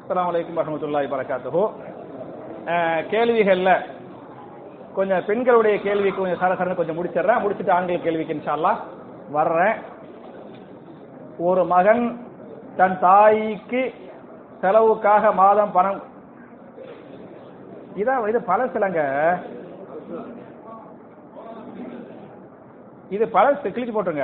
அஸ்ஸலாமு அலைக்கும் வரஹ்மத்துல்லாஹி வரகாத்துஹு கேள்விகள்ல கொஞ்சம் பெண்களுடைய கேள்விக்கு கொஞ்சம் சரசரன்னு கொஞ்சம் முடிச்சிடுறேன் முடிச்சிட்டு ஆண்கள் கேள்விக்கு இன்ஷா அல்லாஹ் வர்றேன் ஒரு மகன் தன் தாய்க்கு செலவுக்காக மாதம் பணம் இதான் இது பழசுலங்க இது பழசு கிழிச்சு போட்டுருங்க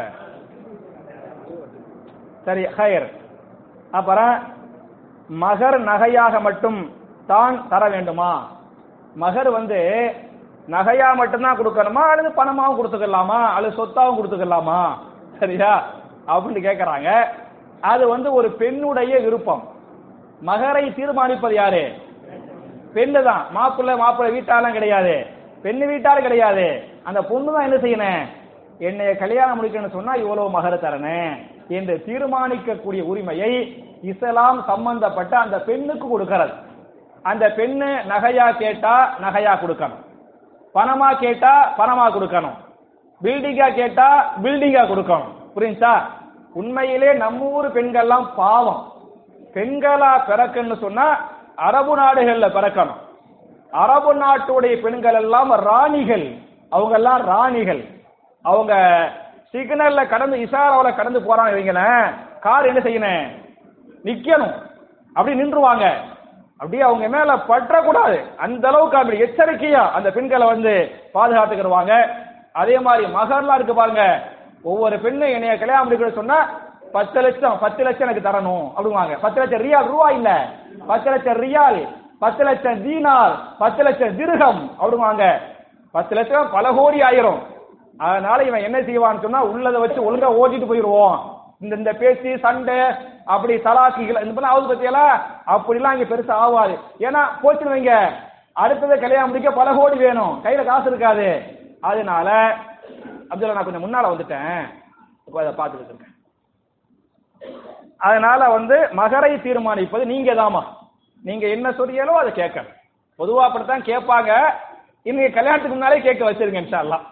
சரி ஹயர் அப்புறம் மகர் நகையாக மட்டும் தான் தர வேண்டுமா மகர் வந்து நகையா மட்டும்தான் கொடுக்கணுமா அல்லது பணமாவும் கொடுத்துக்கலாமா அல்லது சொத்தாவும் கொடுத்துக்கலாமா சரியா அப்படின்னு கேட்கறாங்க அது வந்து ஒரு பெண்ணுடைய விருப்பம் மகரை தீர்மானிப்பது யாரு பெண்ணு தான் மாப்பிள்ளை மாப்பிள்ளை வீட்டாலும் கிடையாது பெண்ணு வீட்டாலும் கிடையாது அந்த பொண்ணு தான் என்ன செய்யணும் என்னைய கல்யாணம் முடிக்கணும்னு சொன்னா இவ்வளவு மகர் தரணும் என்று தீர்மானிக்கக்கூடிய உரிமையை இஸ்லாம் சம்பந்தப்பட்ட அந்த பெண்ணுக்கு கொடுக்கிறது அந்த பெண்ணு நகையா கேட்டா நகையா கொடுக்கணும் பணமா கேட்டா பணமா கொடுக்கணும் பில்டிங்கா கேட்டா பில்டிங்கா கொடுக்கணும் புரியுச்சா உண்மையிலே நம்ம ஊர் பெண்கள்லாம் பாவம் பெண்களா பிறக்குன்னு சொன்னா அரபு நாடுகள்ல பிறக்கணும் அரபு நாட்டுடைய பெண்கள் எல்லாம் ராணிகள் அவங்க எல்லாம் ராணிகள் அவங்க சிக்னல்ல கடந்து இசாராவில கடந்து போறாங்க வைங்களேன் கார் என்ன செய்யணும் நிக்கணும் அப்படி நின்றுவாங்க அப்படியே அவங்க மேல பற்றக்கூடாது அந்த அளவுக்கு அப்படி எச்சரிக்கையா அந்த பெண்களை வந்து பாதுகாத்துக்கிடுவாங்க அதே மாதிரி மகர்லாம் இருக்கு பாருங்க ஒவ்வொரு பெண்ணு என்னைய கல்யாணம் முடிக்கணும்னு சொன்னா பத்து லட்சம் பத்து லட்சம் எனக்கு தரணும் அப்படிவாங்க பத்து லட்சம் ரியால் ரூபா இல்ல பத்து லட்சம் ரியால் பத்து லட்சம் தீனார் பத்து லட்சம் திருகம் அப்படிவாங்க பத்து லட்சம் பல கோடி ஆயிரும் அதனால இவன் என்ன செய்வான்னு சொன்னா உள்ளதை வச்சு ஒழுங்கா ஓட்டிட்டு போயிருவோம் இந்த இந்த பேச்சு சண்டை அப்படி தலாக்குகள் இந்த பண்ண ஆகுது பத்தியெல்லாம் அப்படிலாம் இங்க பெருசா ஆகாது ஏன்னா போச்சுன்னு வைங்க அடுத்தது கல்யாணம் முடிக்க பல கோடி வேணும் கையில காசு இருக்காது அதனால அப்துல்லா நான் கொஞ்சம் முன்னால வந்துட்டேன் இப்போ அதை பார்த்துக்கிட்டு இருக்கேன் அதனால வந்து மகரை தீர்மானிப்பது நீங்க தாமா நீங்க என்ன சொல்றீங்களோ அதை கேட்கணும் பொதுவா அப்படித்தான் கேட்பாங்க இன்னைக்கு கல்யாணத்துக்கு முன்னாலே கேட்க வச்சிருங்க இன்ஷா அல்லாஹ்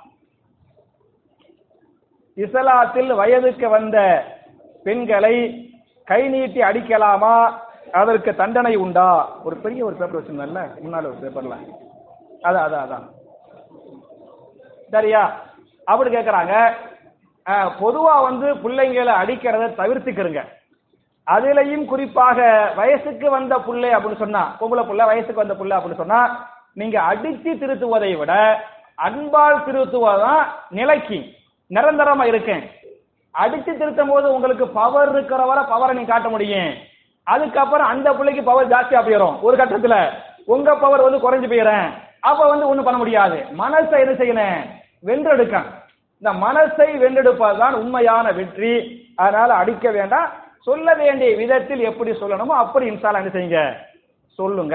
இஸ்லாத்தில் வயதுக்கு வந்த பெண்களை கை நீட்டி அடிக்கலாமா அதற்கு தண்டனை உண்டா ஒரு பெரிய ஒரு பேப்பர் வச்சிருந்தேன்ல முன்னால ஒரு பேப்பர்ல அதான் அதான் அதான் சரியா அப்படி கேக்குறாங்க அஹ், பொதுவா வந்து பிள்ளைங்களை அடிக்கிறத தவிர்த்துக்கிறங்க அதுலயும் குறிப்பாக வயசுக்கு வந்த புள்ளை அப்படின்னு சொன்னா பொம்பளை புள்ள வயசுக்கு வந்த புள்ள அப்படின்னு சொன்னா நீங்க அடிச்சு திருத்துவதை விட அன்பால் திருத்துவதுதான் நிலைக்கு நிரந்தரமா இருக்கேன் அடிச்சு திருத்தும் போது உங்களுக்கு பவர் இருக்கிற வரை பவரை நீ காட்ட முடியும் அதுக்கப்புறம் அந்த பிள்ளைக்கு பவர் ஜாஸ்தியா போயிடும் ஒரு கட்டத்துல உங்க பவர் வந்து குறைஞ்சு போயிடும் அப்ப வந்து ஒண்ணும் பண்ண முடியாது மனசை என்ன செய்யணும் வென்றெடுக்க இந்த மனசை வென்றெடுப்பதுதான் உண்மையான வெற்றி அதனால அடிக்க வேண்டாம் சொல்ல வேண்டிய விதத்தில் எப்படி சொல்லணுமோ அப்படி இன்சால என்ன செய்யுங்க சொல்லுங்க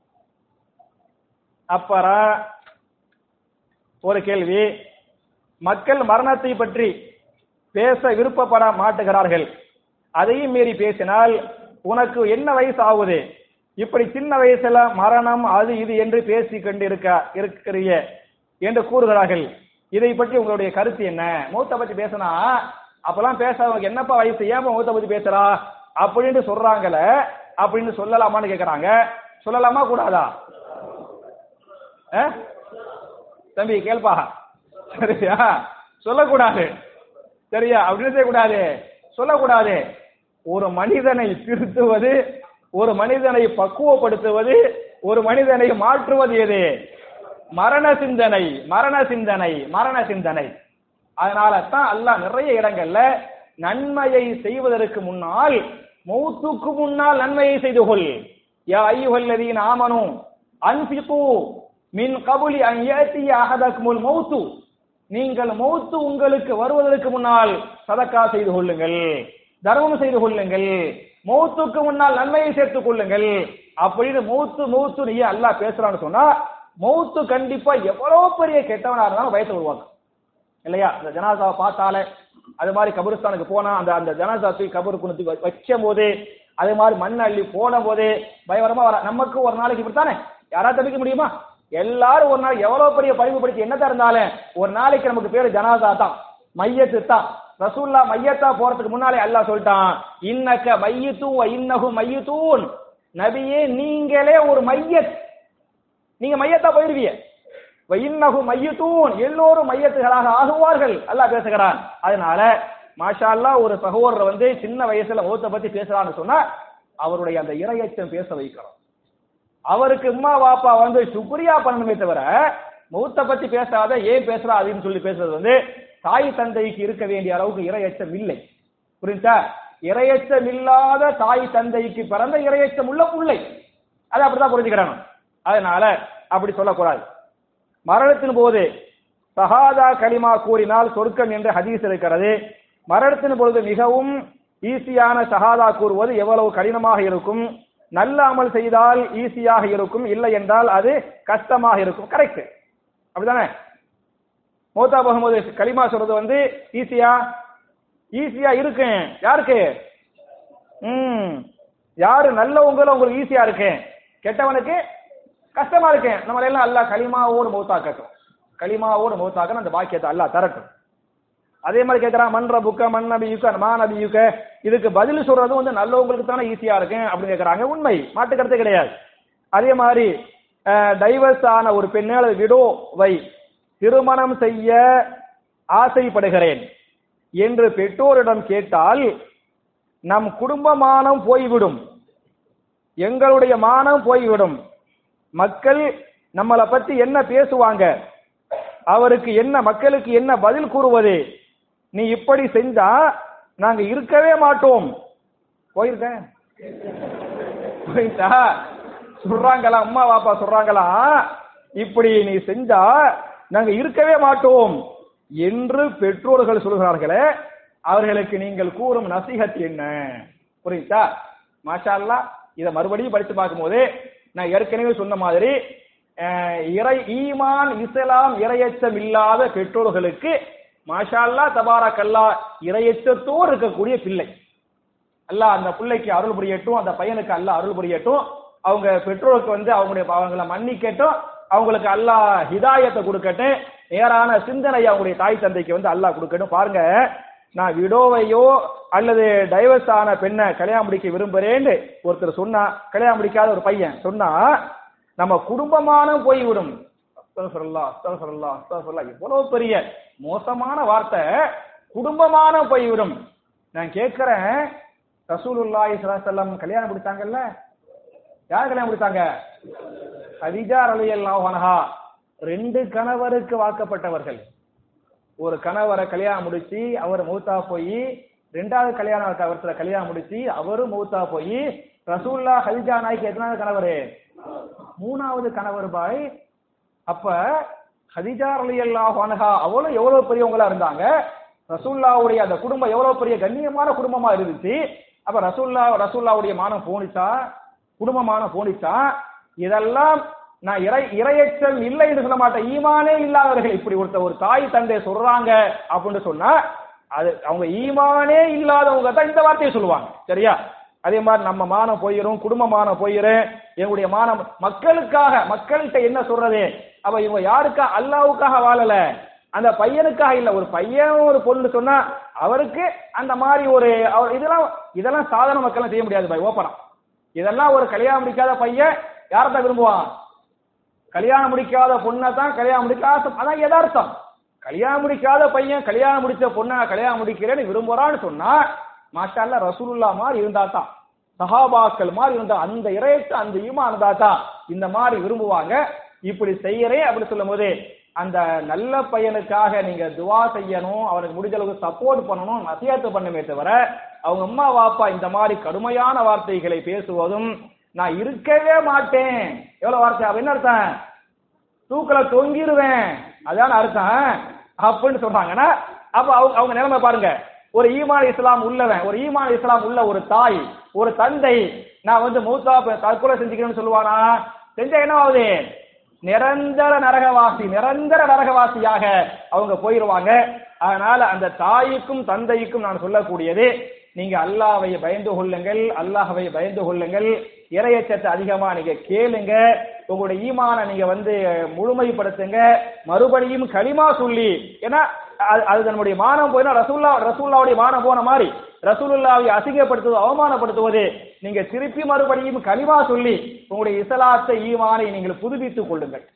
அப்புறம் ஒரு கேள்வி மக்கள் மரணத்தை பற்றி பேச விருப்பப்பட மாட்டுகிறார்கள் அதையும் மீறி பேசினால் உனக்கு என்ன வயசு ஆகுது இப்படி சின்ன வயசுல மரணம் அது இது என்று பேசி கொண்டு இருக்க இருக்கிறீ என்று கூறுகிறார்கள் இதை பற்றி உங்களுடைய கருத்து என்ன மூத்த பத்தி பேசினா அப்பெல்லாம் பேசாதவங்க என்னப்பா வயசு ஏன் மூத்த பத்தி பேசுறா அப்படின்னு சொல்றாங்கல்ல அப்படின்னு சொல்லலாமான்னு கேக்குறாங்க சொல்லலாமா கூடாதா அஹ்? தம்பி கேள்பா சரியா சொல்லக்கூடாது சரியா அப்படின்னு செய்யக்கூடாது சொல்லக்கூடாது ஒரு மனிதனை திருத்துவது ஒரு மனிதனை பக்குவப்படுத்துவது ஒரு மனிதனை மாற்றுவது எது மரண சிந்தனை மரண சிந்தனை மரண சிந்தனை அதனால தான் அல்லாஹ் நிறைய இடங்கள்ல நன்மையை செய்வதற்கு முன்னால் மௌத்துக்கு முன்னால் நன்மையை செய்து கொள் யா ஐயுஹல்லதீன ஆமனு அன்ஃபிகு மின் கபுலி அன் யஅதிய அஹதக்குமுல் மௌத்து நீங்கள் மௌத்து உங்களுக்கு வருவதற்கு முன்னால் சதக்கா செய்து கொள்ளுங்கள் தர்மம் செய்து கொள்ளுங்கள் மௌத்துக்கு முன்னால் நன்மையை சேர்த்துக் கொள்ளுங்கள் அப்படின்னு மௌத்து மௌத்து நீ அல்லாஹ் பேசுறான்னு சொன்னா மௌத்து கண்டிப்பா எவ்வளவு பெரிய கெட்டவனா இருந்தாலும் பயத்தை உருவாக்கும் இல்லையா இந்த ஜனாசாவை பார்த்தாலே அது மாதிரி கபருஸ்தானுக்கு போனா அந்த அந்த ஜனாசா தூக்கி கபரு குணத்து வைக்கும் போது அதே மாதிரி மண் அள்ளி போன போது பயங்கரமா வர நமக்கு ஒரு நாளைக்கு இப்படித்தானே யாராவது தப்பிக்க முடியுமா எல்லாரும் ஒரு நாள் எவ்வளவு பெரிய படிப்பு படிச்சு என்னதான் இருந்தாலும் ஒரு நாளைக்கு நமக்கு பேரு ஜனாசா தான் மையத்து தான் ரசூல்லா மையத்தா போறதுக்கு முன்னாலே அல்லாஹ் சொல்லிட்டான் இன்னக்க மையத்தூ இன்னகு மையத்தூன் நபியே நீங்களே ஒரு மையத் நீங்க மையத்தா போயிருவீங்க இன்னகு மையத்தூன் எல்லோரும் மையத்துகளாக ஆகுவார்கள் அல்லாஹ் பேசுகிறான் அதனால மாஷா அல்லாஹ் ஒரு சகோதரர் வந்து சின்ன வயசுல மௌத்த பத்தி பேசுறான்னு சொன்னா அவருடைய அந்த இரையச்சம் பேச வைக்கிறோம் அவருக்கு உம்மா வாப்பா வந்து சுக்ரியா பண்ணணுமே தவிர மௌத்த பத்தி பேசாத ஏன் பேசுறா அப்படின்னு சொல்லி பேசுறது வந்து தாய் தந்தைக்கு இருக்க வேண்டிய அளவுக்கு இரையச்சம் இல்லை புரிஞ்சா இரையச்சம் இல்லாத தாய் தந்தைக்கு பிறந்த இரையச்சம் உள்ள பிள்ளை அதை அப்படிதான் புரிஞ்சுக்கிறாங்க அதனால அப்படி சொல்லக்கூடாது மரணத்தின் போது சஹாதா கலிமா கூறினால் சொர்க்கம் என்ற ஹதீஸ் இருக்கிறது மரணத்தின் பொழுது மிகவும் ஈஸியான ஷஹாதா கூறுவது எவ்வளவு கடினமாக இருக்கும் நல்ல அமல் செய்தால் ஈஸியாக இருக்கும் இல்லை என்றால் அது கஷ்டமாக இருக்கும் கரெக்ட் அப்படிதானே மோத்தா போகும்போது களிமா சொல்றது வந்து ஈஸியா ஈஸியா இருக்கு யாருக்கு ம் யாரு நல்லவங்களும் உங்களுக்கு ஈஸியா இருக்கு கெட்டவனுக்கு கஷ்டமா இருக்கு நம்ம எல்லாம் அல்லாஹ் களிமாவோடு மௌத்தாக்கட்டும் களிமாவோடு மௌத்தாக்கணும் அந்த பாக்கியத்தை அல்லாஹ் தரட்டும் அதே மாதிரி கேட்கறான் மண் ரபுக்க மண் நபி யுக்க மா நபி யுக்க இதுக்கு பதில் சொல்றது வந்து நல்லவங்களுக்கு தானே ஈஸியா இருக்கு அப்படின்னு கேட்கறாங்க உண்மை மாட்டுக்கிறது கிடையாது அதே மாதிரி டைவர்ஸ் ஆன ஒரு பெண்ணே அல்லது விடோவை திருமணம் செய்ய ஆசைப்படுகிறேன் என்று பெற்றோரிடம் கேட்டால் நம் குடும்ப மானம் போய்விடும் எங்களுடைய மானம் போய்விடும் மக்கள் நம்மளை பத்தி என்ன பேசுவாங்க அவருக்கு என்ன மக்களுக்கு என்ன பதில் கூறுவது நீ இப்படி செஞ்சா நாங்க இருக்கவே மாட்டோம் போயிருக்க போயிட்டா சொல்றாங்களா அம்மா பாப்பா சொல்றாங்களா இப்படி நீ செஞ்சா நாங்க இருக்கவே மாட்டோம் என்று பெற்றோர்கள் சொல்கிறார்களே அவர்களுக்கு நீங்கள் கூறும் நசிகத் என்ன புரியுதா மாஷா அல்லா இதை மறுபடியும் படித்து பார்க்கும்போது நான் ஏற்கனவே சொன்ன மாதிரி அஹ், இறை ஈமான் இஸ்லாம் இரையச்சம் இல்லாத பெற்றோர்களுக்கு மாஷா அல்லா தபாரக் அல்லா இரையச்சத்தோடு இருக்கக்கூடிய பிள்ளை அல்லாஹ் அந்த பிள்ளைக்கு அருள் புரியட்டும் அந்த பையனுக்கு அல்லாஹ் அருள் புரியட்டும் அவங்க பெற்றோருக்கு வந்து அவங்களுடைய அவங்கள மன்னிக்கட்டும் அவங்களுக்கு அல்லாஹ் ஹிதாயத்தை கொடுக்கட்டும் நேரான சிந்தனை அவங்களுடைய தாய் தந்தைக்கு வந்து அல்லாஹ் கொடுக்கட்டும் பாருங்க நான் விடோவையோ அல்லது டைவர்ஸ் ஆன பெண்ணை கல்யாணம் முடிக்க விரும்புறேன்னு ஒருத்தர் சொன்னா கல்யாணம் முடிக்காத ஒரு பையன் சொன்னா நம்ம குடும்பமான போய்விடும் அஸ்தகஃபிருல்லாஹ், அஸ்தகஃபிருல்லாஹ், அஸ்தகஃபிருல்லாஹ். இவ்வளவு பெரிய மோசமான வார்த்தை குடும்பமான போய்விடும் நான் கேட்கிறேன் ரசூலுல்லாஹி ஸல்லல்லாஹு அலைஹி வஸல்லம் கல்யாணம் முடிச்சாங்கல்ல யார் கல்யாணம் முடிச்சாங்க ஹதிஜா ரலியல்லாஹு அன்ஹா ரெண்டு கணவருக்கு வாக்கப்பட்டவர்கள் ஒரு கணவரை கல்யாணம் முடிச்சு அவர் மௌத்தா போய் ரெண்டாவது கல்யாணம் அவர்த்துல கல்யாணம் முடிச்சு அவரும் மௌத்தா போய் ரசூல்லா ஹதிஜா நாய்க்கு எத்தனாவது கணவர் மூணாவது கணவர் பாய் அப்ப ஹதிஜா ரலியல்லாஹு அன்ஹா அவளும் எவ்வளவு பெரியவங்களா இருந்தாங்க ரசூல்லாவுடைய அந்த குடும்பம் எவ்வளவு பெரிய கண்ணியமான குடும்பமா இருந்துச்சு அப்ப ரசூல்லா ரசூல்லாவுடைய மானம் போனிச்சா குடும்பமானம் போனிச்சா இதெல்லாம் நான் இறை இரையச்சம் இல்லை என்று சொல்ல மாட்டேன் ஈமானே இல்லாதவர்கள் இப்படி ஒருத்த ஒரு தாய் தந்தை சொல்றாங்க அப்படின்னு சொன்னா அது அவங்க ஈமானே இல்லாதவங்க தான் இந்த வார்த்தையை சொல்லுவாங்க சரியா அதே மாதிரி நம்ம மானம் போயிரும் குடும்ப மானம் போயிரும் எங்களுடைய மானம் மக்களுக்காக மக்கள்கிட்ட என்ன சொல்றது அப்ப இவங்க யாருக்கா அல்லாவுக்காக வாழல அந்த பையனுக்காக இல்ல ஒரு பையன் ஒரு பொண்ணு சொன்னா அவருக்கு அந்த மாதிரி ஒரு அவர் இதெல்லாம் இதெல்லாம் சாதாரண மக்கள் செய்ய முடியாது பாய் ஓப்பனா இதெல்லாம் ஒரு கல்யாணம் முடிக்காத பையன் யாரத்தான் விரும்புவான் கல்யாணம் முடிக்காத பொண்ணை தான் கல்யாணம் முடிக்க ஆசை அதான் யதார்த்தம் கல்யாணம் முடிக்காத பையன் கல்யாணம் முடிச்ச பொண்ணை நான் கல்யாணம் முடிக்கிறேன்னு விரும்புறான்னு சொன்னா மாஷால்ல ரசூலுல்லா மாதிரி இருந்தா தான் சஹாபாக்கள் மாதிரி இருந்தா அந்த இறையத்து அந்த ஈமான் இருந்தா தான் இந்த மாதிரி விரும்புவாங்க இப்படி செய்யறேன் அப்படி சொல்லும் போது அந்த நல்ல பையனுக்காக நீங்க துவா செய்யணும் அவனுக்கு முடிஞ்ச அளவுக்கு சப்போர்ட் பண்ணணும் நசியாத்து பண்ணுமே தவிர அவங்க அம்மா வாப்பா இந்த மாதிரி கடுமையான வார்த்தைகளை பேசுவதும் நான் இருக்கவே மாட்டேன் எவ்வளவு வார்த்தை அப்ப என்ன அர்த்தம் தூக்கல தொங்கிருவேன் அதான் அர்த்தம் அப்படின்னு சொல்றாங்கன்னா அப்ப அவங்க அவங்க நிலைமை பாருங்க ஒரு ஈமான் இஸ்லாம் உள்ளவன் ஒரு ஈமான் இஸ்லாம் உள்ள ஒரு தாய் ஒரு தந்தை நான் வந்து மூத்தா ப- தற்கொலை செஞ்சுக்கிறேன்னு சொல்லுவானா செஞ்சா என்ன ஆகுது நிரந்தர நரகவாசி நிரந்தர நரகவாசியாக அவங்க போயிருவாங்க அதனால அந்த தாய்க்கும் தந்தைக்கும் நான் சொல்லக்கூடியது நீங்க அல்லாஹ்வை பயந்து கொள்ளுங்கள் அல்லாஹ்வை பயந்து கொள்ளுங்கள் இறையச்சத்தை அதிகமா நீங்க கேளுங்க உங்களுடைய ஈமான நீங்க வந்து முழுமைப்படுத்துங்க மறுபடியும் களிமா சொல்லி ஏன்னா அது- அது நம்முடைய மானம் போயினா ரசூல்லா ரசூல்லாவுடைய மானம் போன மாதிரி ரசூலுல்லாவை அசிங்கப்படுத்துவது அவமானப்படுத்துவது நீங்க திருப்பி மறுபடியும் கலிமா சொல்லி உங்களுடைய இஸ்லாத்தை ஈமானை நீங்கள் புதுப்பித்துக் கொள்ளுங்கள்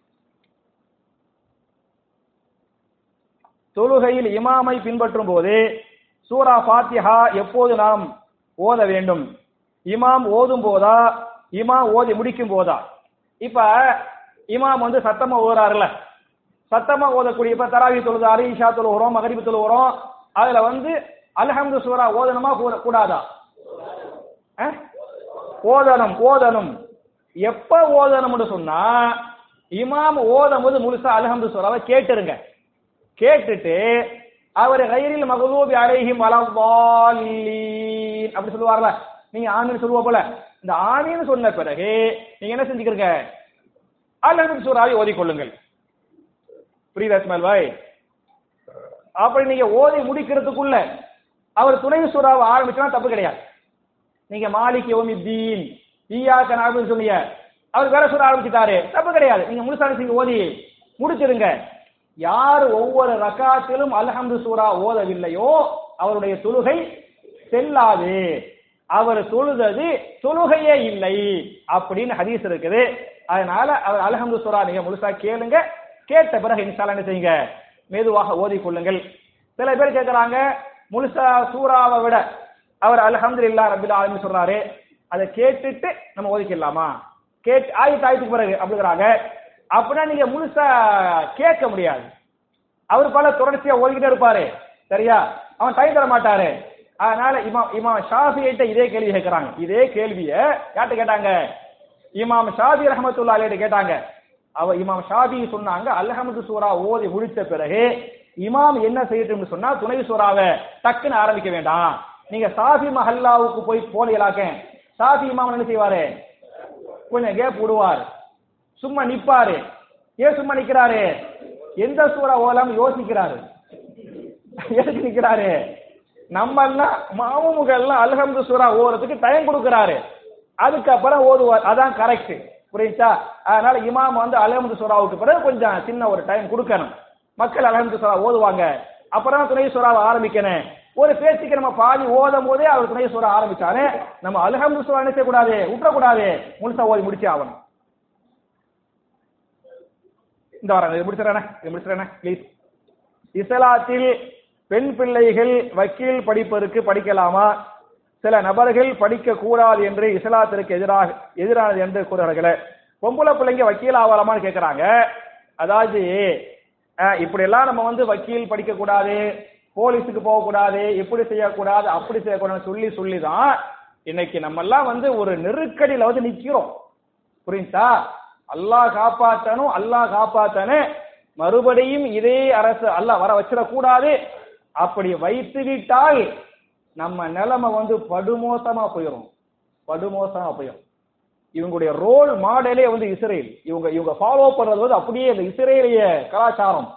தொழுகையில் இமாமை பின்பற்றும் போது சூரா ஃபாத்திஹா எப்போது நாம் ஓத வேண்டும் இமாம் ஓதும் போதா இமாம் ஓதி முடிக்கும் போதா இப்ப இமாம் வந்து சத்தமா ஓதுறாருல சத்தமா ஓதக்கூடிய இப்ப தராவி தொழுதாரு ஈஷா தொழுகிறோம் மகரிபு தொழுகிறோம் அதுல வந்து அல்ஹம்து சூரா ஓதணுமா கூ- கூடாதா அஹ்? ஓதணும் ஓதணும் எப்ப ஓதணும்னு சொன்னா இமாம் ஓதும் போது முழுசா அல்ஹம்து சூராவை கேட்டுருங்க கேட்டுட்டு அவர் கைரில் மகதூபி அலைஹிம் வலவாலீன் அப்படி சொல்லுவார்ல நீங்க ஆமீன் சொல்லுவ போல இந்த ஆமீன் சொன்ன பிறகு நீங்க என்ன செஞ்சுக்கிறீங்க அல்ஹம்து சூராவை ஓதிக்கொள்ளுங்கள் புரியுதா இஸ்மாயில் பாய் அப்படி நீங்க ஓதி முடிக்கிறதுக்குள்ள அவர் துணை சூறாவை ஆரம்பிச்சா தப்பு கிடையாது நீங்க மாலிக் யோமி தீன் ஈயாக்க நாபுன்னு சொன்னீங்க அவர் வேற சூறா ஆரம்பிச்சிட்டாரு தப்பு கிடையாது நீங்க முழுசா நீங்க ஓதி முடிச்சிருங்க யார் ஒவ்வொரு ரக்காத்திலும் அல்ஹம்து சூரா ஓதவில்லையோ அவருடைய தொழுகை செல்லாது அவர் தொழுதது தொழுகையே இல்லை அப்படின்னு ஹதீஸ் இருக்குது அதனால அவர் அல்ஹம்து சூரா நீங்க முழுசா கேளுங்க கேட்ட பிறகு இன்ஷால்லா என்ன செய்யுங்க மெதுவாக ஓதிக்கொள்ளுங்கள் சில பேர் கேட்கறாங்க முழுசா சூறாவை விட அவர் அல்ஹம்துலில்லா ரபில் ஆலமீன் சொல்றாரு அதை கேட்டுட்டு நம்ம ஒதுக்கிடலாமா கேட்டு ஆயிரத்தி ஆயிரத்துக்கு பிறகு அப்படிங்கிறாங்க அப்படின்னா நீங்க முழுசா கேட்க முடியாது அவர் பல தொடர்ச்சியா ஓதிக்கிட்டே இருப்பாரு சரியா அவன் டைம் தர மாட்டாரு அதனால இமாம் இமாம் ஷாஃபியிட்ட இதே கேள்வி கேட்கறாங்க இதே கேள்விய யார்கிட்ட கேட்டாங்க இமாம் ஷாஃபி ரஹமத்துல்லா அலையிட்ட கேட்டாங்க அவ இமாம் ஷாஃபி சொன்னாங்க அல்ஹம்து சூரா ஓதி முடித்த பிறகு இமாம் என்ன செய்யட்டும்னு சொன்னா துணை சூறாவை டக்குன்னு ஆரம்பிக்க வேண்டாம் நீங்க சாஃபி மஹல்லாவுக்கு போய் போனீங்களாக்க சாஃபி இமாம் என்ன செய்வாரு கொஞ்சம் கேப் விடுவார் சும்மா நிப்பாரு ஏன் சும்மா நிக்கிறாரு எந்த சூறா ஓலாம் யோசிக்கிறாரு எதுக்கு நிக்கிறாரு நம்ம எல்லாம் மாமுக எல்லாம் அல்ஹம்து சூரா ஓதுறதுக்கு டைம் கொடுக்கறாரு அதுக்கப்புறம் ஓதுவார் அதான் கரெக்ட் புரியுதா அதனால இமாம் வந்து அல்ஹம்து சூராவுக்கு பிறகு கொஞ்சம் சின்ன ஒரு டைம் கொடுக்கணும் மக்கள் அல்ஹம்து சூரா ஓதுவாங்க அப்புறம் துணை சூறாவை ஆரம்பிக்கணும் ஒரு பேச்சுக்கு நம்ம பாதி ஓதும் போதே அவர் துணை சூறா ஆரம்பிச்சாரு நம்ம அல்ஹம்து சூரா என்ன செய்யக்கூடாது விட்டுறக்கூடாது முழுசா ஓதி முடிச்சே ஆகணும் இந்த வரேன் இது முடிச்சிடறேன் இது முடிச்சிடறேன் ப்ளீஸ் இஸ்லாத்தில் பெண் பிள்ளைகள் வக்கீல் படிப்பதற்கு படிக்கலாமா சில நபர்கள் படிக்க கூடாது என்று இஸ்லாத்திற்கு எதிராக எதிரானது என்று கூறுகிறார்களே பொம்பளை பிள்ளைங்க வக்கீல் ஆகலாமான்னு கேட்கறாங்க அதாவது அஹ், இப்படி எல்லாம் நம்ம வந்து வக்கீல் படிக்க கூடாது போலீஸுக்கு போக கூடாது இப்படி செய்யக்கூடாது அப்படி செய்யக்கூடாதுன்னு சொல்லி சொல்லி தான் இன்னைக்கு நம்ம எல்லாம் வந்து ஒரு நெருக்கடியில வந்து நிக்கிறோம் புரியுதா அல்லாஹ் காப்பாத்தணும் அல்லாஹ் காப்பாத்தனு மறுபடியும் இதே அரசு அல்லாஹ் வர வச்சிடக்கூடாது அப்படி வைத்து விட்டால் நம்ம நிலைமை வந்து படுமோசமா போயிடும் படுமோசமா போயிடும் இவங்களுடைய ரோல் மாடலே வந்து இஸ்ரேல் இவங்க இவங்க ஃபாலோ பண்றது வந்து அப்படியே இந்த இஸ்ரேலிய கலாச்சாரம்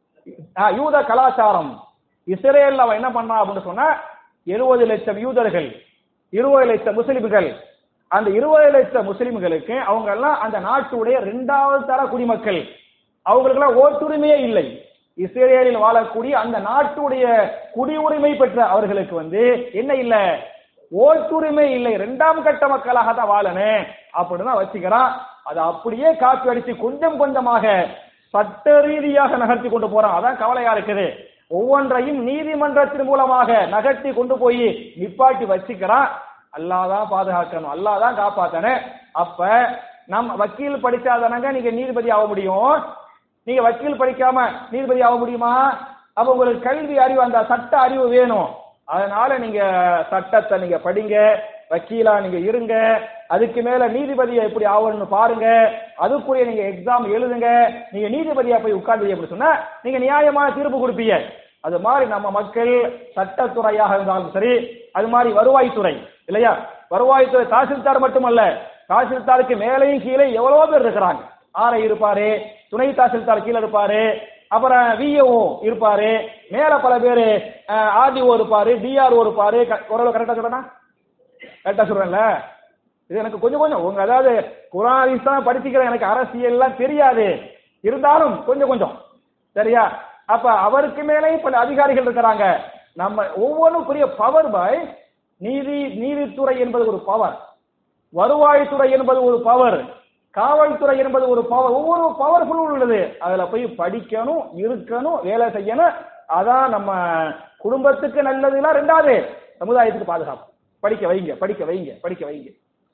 ஆ, யூத கலாச்சாரம் இஸ்ரேல்ல அவன் என்ன பண்ணான் அப்படின்னு சொன்னா எழுபது லட்சம் யூதர்கள் இருபது லட்சம் முஸ்லிம்கள் அந்த இருபது லட்சம் முஸ்லிம்களுக்கு அவங்க எல்லாம் அந்த நாட்டுடைய இரண்டாவது தர குடிமக்கள் அவங்களுக்கெல்லாம் ஓட்டுரிமையே இல்லை இஸ்ரேலில் வாழக்கூடிய அந்த நாட்டுடைய குடியுரிமை பெற்ற அவர்களுக்கு வந்து என்ன இல்ல ஓட்டுரிமை இல்லை இரண்டாம் கட்ட மக்களாக தான் வாழணும் அப்படின்னு தான் வச்சுக்கிறான் அதை அப்படியே காப்பி அடிச்சு கொஞ்சம் கொஞ்சமாக சட்ட ரீதியாக நகர்த்தி கொண்டு போறான் அதான் கவலையா இருக்குது ஒவ்வொன்றையும் நீதிமன்றத்தின் மூலமாக நகர்த்தி கொண்டு போய் நிப்பாட்டி வச்சுக்கிறான் அல்லாஹ் தான் பாதுகாக்கணும் அல்லாஹ் தான் காப்பாத்தணும் அப்ப நம்ம வக்கீல் படிச்சாதானங்க நீங்க நீதிபதி ஆக முடியும் நீங்க வக்கீல் படிக்காம நீதிபதி ஆக முடியுமா அப்ப உங்களுக்கு கல்வி அறிவு அந்த சட்ட அறிவு வேணும் அதனால நீங்க சட்டத்தை நீங்க படிங்க வக்கீலா நீங்க இருங்க அதுக்கு மேல நீதிபதியை எப்படி ஆகணும்னு பாருங்க அதுக்குரிய நீங்க எக்ஸாம் எழுதுங்க நீங்க நீதிபதியா போய் உட்கார்ந்து அப்படி சொன்னா நீங்க நியாயமான தீர்ப்பு கொடுப்பீங்க அது மாதிரி நம்ம மக்கள் சட்டத்துறையாக இருந்தாலும் சரி அது மாதிரி வருவாய்த்துறை இல்லையா வருவாய்த்துறை தாசில்தார் மட்டுமல்ல தாசில்தாருக்கு மேலேயும் கீழே எவ்வளவோ பேர் இருக்கிறாங்க ஆர்ஐ இருப்பாரு துணை தாசில்தார் கீழே இருப்பாரு அப்புறம் விஏஓ இருப்பாரு மேல பல பேரு ஆர்டிஓ இருப்பாரு டிஆர்ஓ இருப்பாரு க- ஓரளவு கரெக்டா சொல்றேனா கரெக்டா சொல்றேன்ல இது எனக்கு கொஞ்சம் கொஞ்சம் உங்க அதாவது குரான் ஹதீஸ் தான் படிச்சுக்கிறேன் எனக்கு அரசியல் எல்லாம் தெரியாது இருந்தாலும் கொஞ்சம் கொஞ்சம் சரியா அப்ப அவருக்கு மேலேயும் பல அதிகாரிகள் இருக்கிறாங்க நம்ம ஒவ்வொன்றும் பெரிய பவர் பாய் நீதி நீதித்துறை என்பது ஒரு பவர் வருவாய்த்துறை என்பது ஒரு பவர் காவல்துறை என்பது ஒரு பவர் ஒவ்வொரு பவர்ஃபுல் உள்ளது அதுல போய் படிக்கணும் இருக்கணும் வேலை செய்யணும் அதான் நம்ம குடும்பத்துக்கு நல்லதுலாம் ரெண்டாவது சமுதாயத்துக்கு பாதுகாப்பு படிக்க வைங்க படிக்க வைங்க படிக்க வைங்க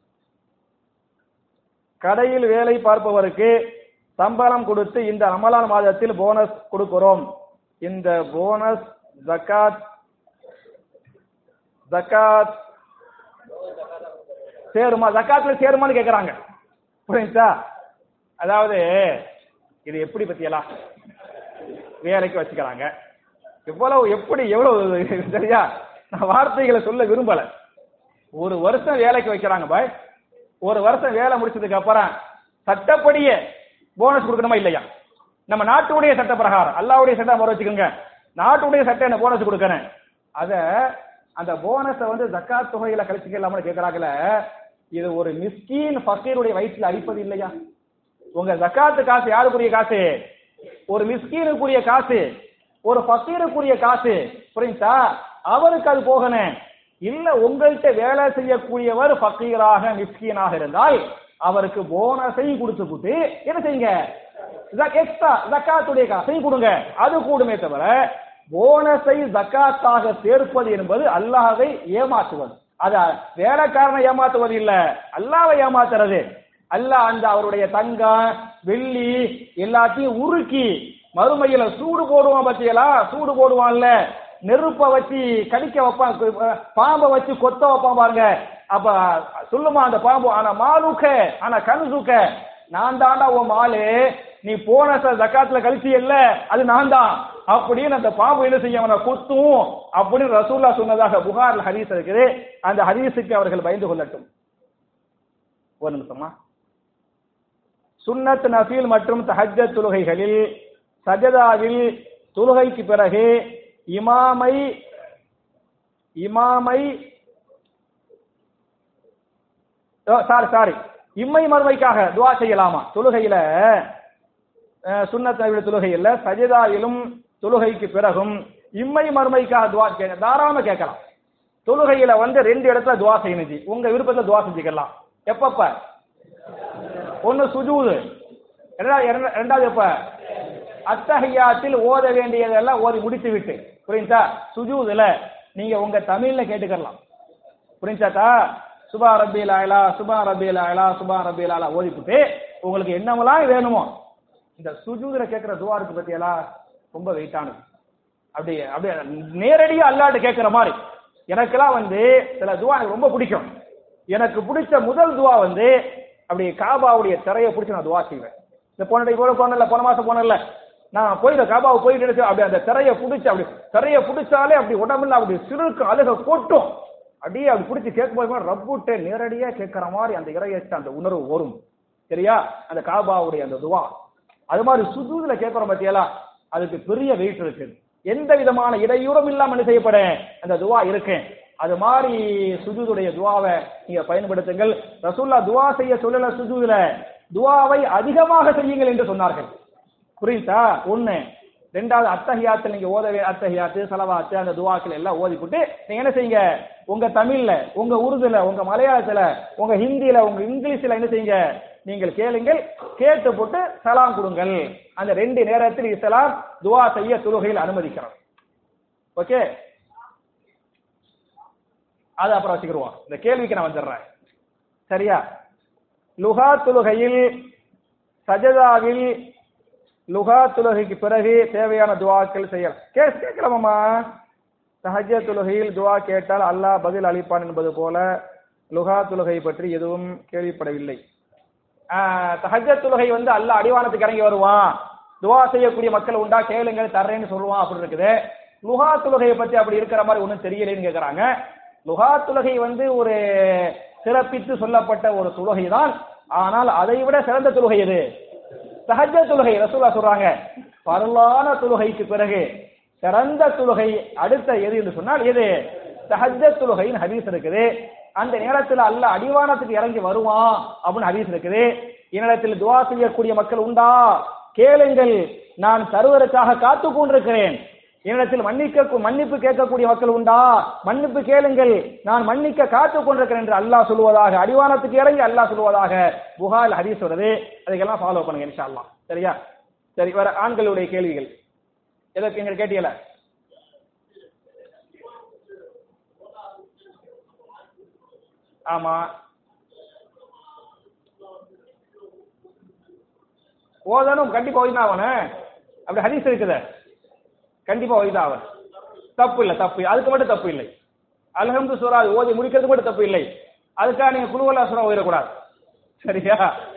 கடையில் வேலை பார்ப்பவருக்கு சம்பளம் கொடுத்து இந்த ரமலான் மாதத்தில் போனஸ் கொடுக்கிறோம் இந்த போனஸ் ஜக்காத் ஜக்காத் சேருமா ஜக்காத்துல சேருமான்னு கேக்குறாங்க புரியுதா அதாவது இது எப்படி பத்தியலாம் வேலைக்கு வச்சுக்கிறாங்க எவ்வளவு எப்படி எவ்வளவு சரியா நான் வார்த்தைகளை சொல்ல விரும்பல ஒரு வருஷம் வேலைக்கு வைக்கிறாங்க பாய் ஒரு வருஷம் வேலை முடிச்சதுக்கு அப்புறம் சட்டப்படியே போனஸ் கொடுக்கணுமா இல்லையா நம்ம நாட்டுடைய சட்ட பிரகாரம் அல்லாவுடைய சட்டம் முறை வச்சுக்கோங்க நாட்டுடைய சட்டம் என்ன போனஸ் கொடுக்கறேன் அத அந்த போனஸை வந்து ஜக்காத் தொகையில கழிச்சுக்கலாம்னு கேட்கறாங்கல இது ஒரு மிஸ்கீன் ஃபக்கீருடைய வயிற்றுல அடிப்பது இல்லையா உங்க ஜக்காத்து காசு யாருக்குரிய காசு ஒரு மிஸ்கீனுக்குரிய காசு ஒரு ஃபக்கீருக்குரிய காசு புரியுதா அவருக்கு அது போகணும் இல்ல உங்கள்கிட்ட வேலை செய்யக்கூடியவர் ஃபக்கீராக மிஸ்கீனாக இருந்தால் அவருக்கு போனஸை கொடுத்து விட்டு என்ன செய்யுங்க எக்ஸ்ட்ரா ஜக்காத்துடைய காசை கொடுங்க அது கூடுமே தவிர போனஸை ஜக்காத்தாக சேர்ப்பது என்பது அல்லாஹ்வை ஏமாற்றுவது அத வேலைக்காரனை ஏமாத்துவது இல்ல அல்லாவை ஏமாத்துறது அல்லாஹ் அந்த அவருடைய தங்கம் வெள்ளி எல்லாத்தையும் உருக்கி மறுமையில சூடு போடுவான் பத்தியலா சூடு போடுவான்ல நெருப்ப வச்சு கடிக்க வைப்பான் பாம்பை வச்சு கொத்த வைப்பான் பாருங்க அப்ப சொல்லுமா அந்த பாம்பு ஆனா மாலுக்க ஆனா கன்சுக்க நான் தாண்டா உன் மாலு நீ போன ஜக்காத்துல கழிச்சு இல்ல அது நான் தான் அப்படின்னு அந்த பாம்பு என்ன செய்ய அவனை குத்தும் அப்படின்னு ரசூல்லா சொன்னதாக புகார்ல ஹதீஸ் இருக்குது அந்த ஹதீஸுக்கு அவர்கள் பயந்து கொள்ளட்டும் ஒரு நிமிஷமா சுன்னத் நஃபீல் மற்றும் தஹஜத் தொழுகைகளில் சஜதாவில் தொழுகைக்கு பிறகு இமாமை இமாமை சாரி சாரி இம்மை மறுமைக்காக துவா செய்யலாமா தொழுகையில சுண்ணத் நபியுடைய தொழுகையில் சஜிதாவிலும் தொழுகைக்கு பிறகும் இம்மை மறுமைக்காக துவா கேட்க தாராளமா கேட்கலாம் தொழுகையில வந்து ரெண்டு இடத்துல துவா செய்யணும் உங்க விருப்பத்துல துவா செஞ்சுக்கலாம் எப்பப்ப ஒன்னு சுஜூது ரெண்டாவது எப்ப அத்தஹியாத்தில் ஓத வேண்டியதெல்லாம் ஓதி முடித்து விட்டு புரியுதா சுஜூதுல நீங்க உங்க தமிழ்ல கேட்டுக்கலாம் புரிஞ்சாத்தா சுபா ரபில் ஆயலா சுபா ரபில் ஆயலா சுபா ரபில் ஆலா ஓதிப்புட்டு உங்களுக்கு என்னமெல்லாம் வேணுமோ இந்த சுஜூதுல கேட்கிற துவா இருக்கு பத்தியெல்லாம் ரொம்ப வெயிட்டானது அப்படி அப்படியே நேரடியா அல்லாட்டு கேட்கிற மாதிரி எனக்கெல்லாம் வந்து சில துவா எனக்கு ரொம்ப பிடிக்கும் எனக்கு பிடிச்ச முதல் துவா வந்து அப்படி காபாவுடைய திரையை பிடிச்சி நான் துவா செய்வேன் இந்த போன இவ்வளவு போனல போன மாசம் போனல நான் போயிட்டு காபாவை போயிட்டு அப்படி அந்த திரையை பிடிச்சி அப்படி திரையை பிடிச்சாலே அப்படி உடம்புல அப்படி சிறுக்கு அழுக கொட்டும் அப்படியே அப்படி பிடிச்சி கேட்கும்போது ரப்புட்டே நேரடியா கேட்கிற மாதிரி அந்த இறையச்ச அந்த உணர்வு வரும் சரியா அந்த காபாவுடைய அந்த துவா அது மாதிரி சுஜூதுல கேட்கிறோம் பத்தியலா அதுக்கு பெரிய வெயிட் இருக்கு எந்த விதமான இடையூறும் இல்லாம என்ன செய்யப்பட அந்த துவா இருக்கு அது மாதிரி சுஜூதுடைய துவாவை நீங்க பயன்படுத்துங்கள் ரசூல்லா துவா செய்ய சொல்லல சுஜூதுல துவாவை அதிகமாக செய்யுங்கள் என்று சொன்னார்கள் புரியுதா ஒண்ணு ரெண்டாவது அத்தஹியாத்துல நீங்க ஓதவே அத்தஹியாத்து சலவாத்து அந்த துவாக்கள் எல்லாம் ஓதிப்புட்டு நீங்க என்ன செய்யுங்க உங்க தமிழ்ல உங்க உருதுல உங்க மலையாளத்துல உங்க ஹிந்தியில உங்க இங்கிலீஷ்ல என்ன செய்யுங்க நீங்கள் கேளுங்கள் கேட்டு போட்டு சலாம் கொடுங்கள் அந்த ரெண்டு நேரத்தில் இஸ்லாம் துவா செய்ய தொழுகையில் அனுமதிக்கிறோம் ஓகே அது அப்புறம் வச்சுக்கிடுவோம் இந்த கேள்விக்கு நான் வந்துடுறேன் சரியா லுகா தொழுகையில் சஜதாவில் லுகா தொழுகைக்கு பிறகு தேவையான துவாக்கள் செய்ய கே கேட்கலாமா சஹஜ தொழுகையில் துவா கேட்டால் அல்லாஹ் பதில் அளிப்பான் என்பது போல லுகா தொழுகை பற்றி எதுவும் கேள்விப்படவில்லை தஹஜ தொழுகை வந்து அல்லாஹ் அடிவானத்துக்கு இறங்கி வருவான் துவா செய்யக்கூடிய மக்கள் உண்டா கேளுங்கள் தர்றேன்னு சொல்லுவான் அப்படி இருக்குது லுகா தொழுகையை பத்தி அப்படி இருக்கிற மாதிரி ஒன்றும் தெரியலைன்னு கேட்கறாங்க லுகா தொழுகை வந்து ஒரு சிறப்பித்து சொல்லப்பட்ட ஒரு தொழுகை தான் ஆனால் அதை விட சிறந்த தொழுகை எது சஹஜ தொழுகை ரசூலா சொல்றாங்க பரலான தொழுகைக்கு பிறகு சிறந்த தொழுகை அடுத்த எது என்று சொன்னால் எது சஹஜ தொழுகைன்னு ஹதீஸ் இருக்குது அந்த நேரத்தில் அல்ல அடிவானத்துக்கு இறங்கி வருவான் அப்படின்னு ஹதீஸ் இருக்குது என்னிடத்தில் துவா செய்யக்கூடிய மக்கள் உண்டா கேளுங்கள் நான் தருவதற்காக காத்து கொண்டிருக்கிறேன் என்னிடத்தில் மன்னிக்க மன்னிப்பு கேட்கக்கூடிய மக்கள் உண்டா மன்னிப்பு கேளுங்கள் நான் மன்னிக்க காத்துக் கொண்டிருக்கிறேன் என்று அல்லாஹ் சொல்லுவதாக அடிவானத்துக்கு இறங்கி அல்லாஹ் சொல்லுவதாக புகால் ஹதீஸ் வருது அதுக்கெல்லாம் ஃபாலோ பண்ணுங்க இன்ஷா அல்லாஹ் சரியா சரி வர ஆண்களுடைய கேள்விகள் எதற்கு எங்க கேட்டீங்களா ஆமா ஓதணும் கண்டிப்பா ஓய்தான் அவனு அப்படி ஹதீஸ் இருக்குது கண்டிப்பா ஓய்தான் அவன் தப்பு இல்லை தப்பு அதுக்கு மட்டும் தப்பு இல்லை அல்ஹம்து சூரா ஓதி முடிக்கிறதுக்கு மட்டும் தப்பு இல்லை அதுக்காக நீங்க குழுவலா சூரா ஓயிடக்கூடாது சரியா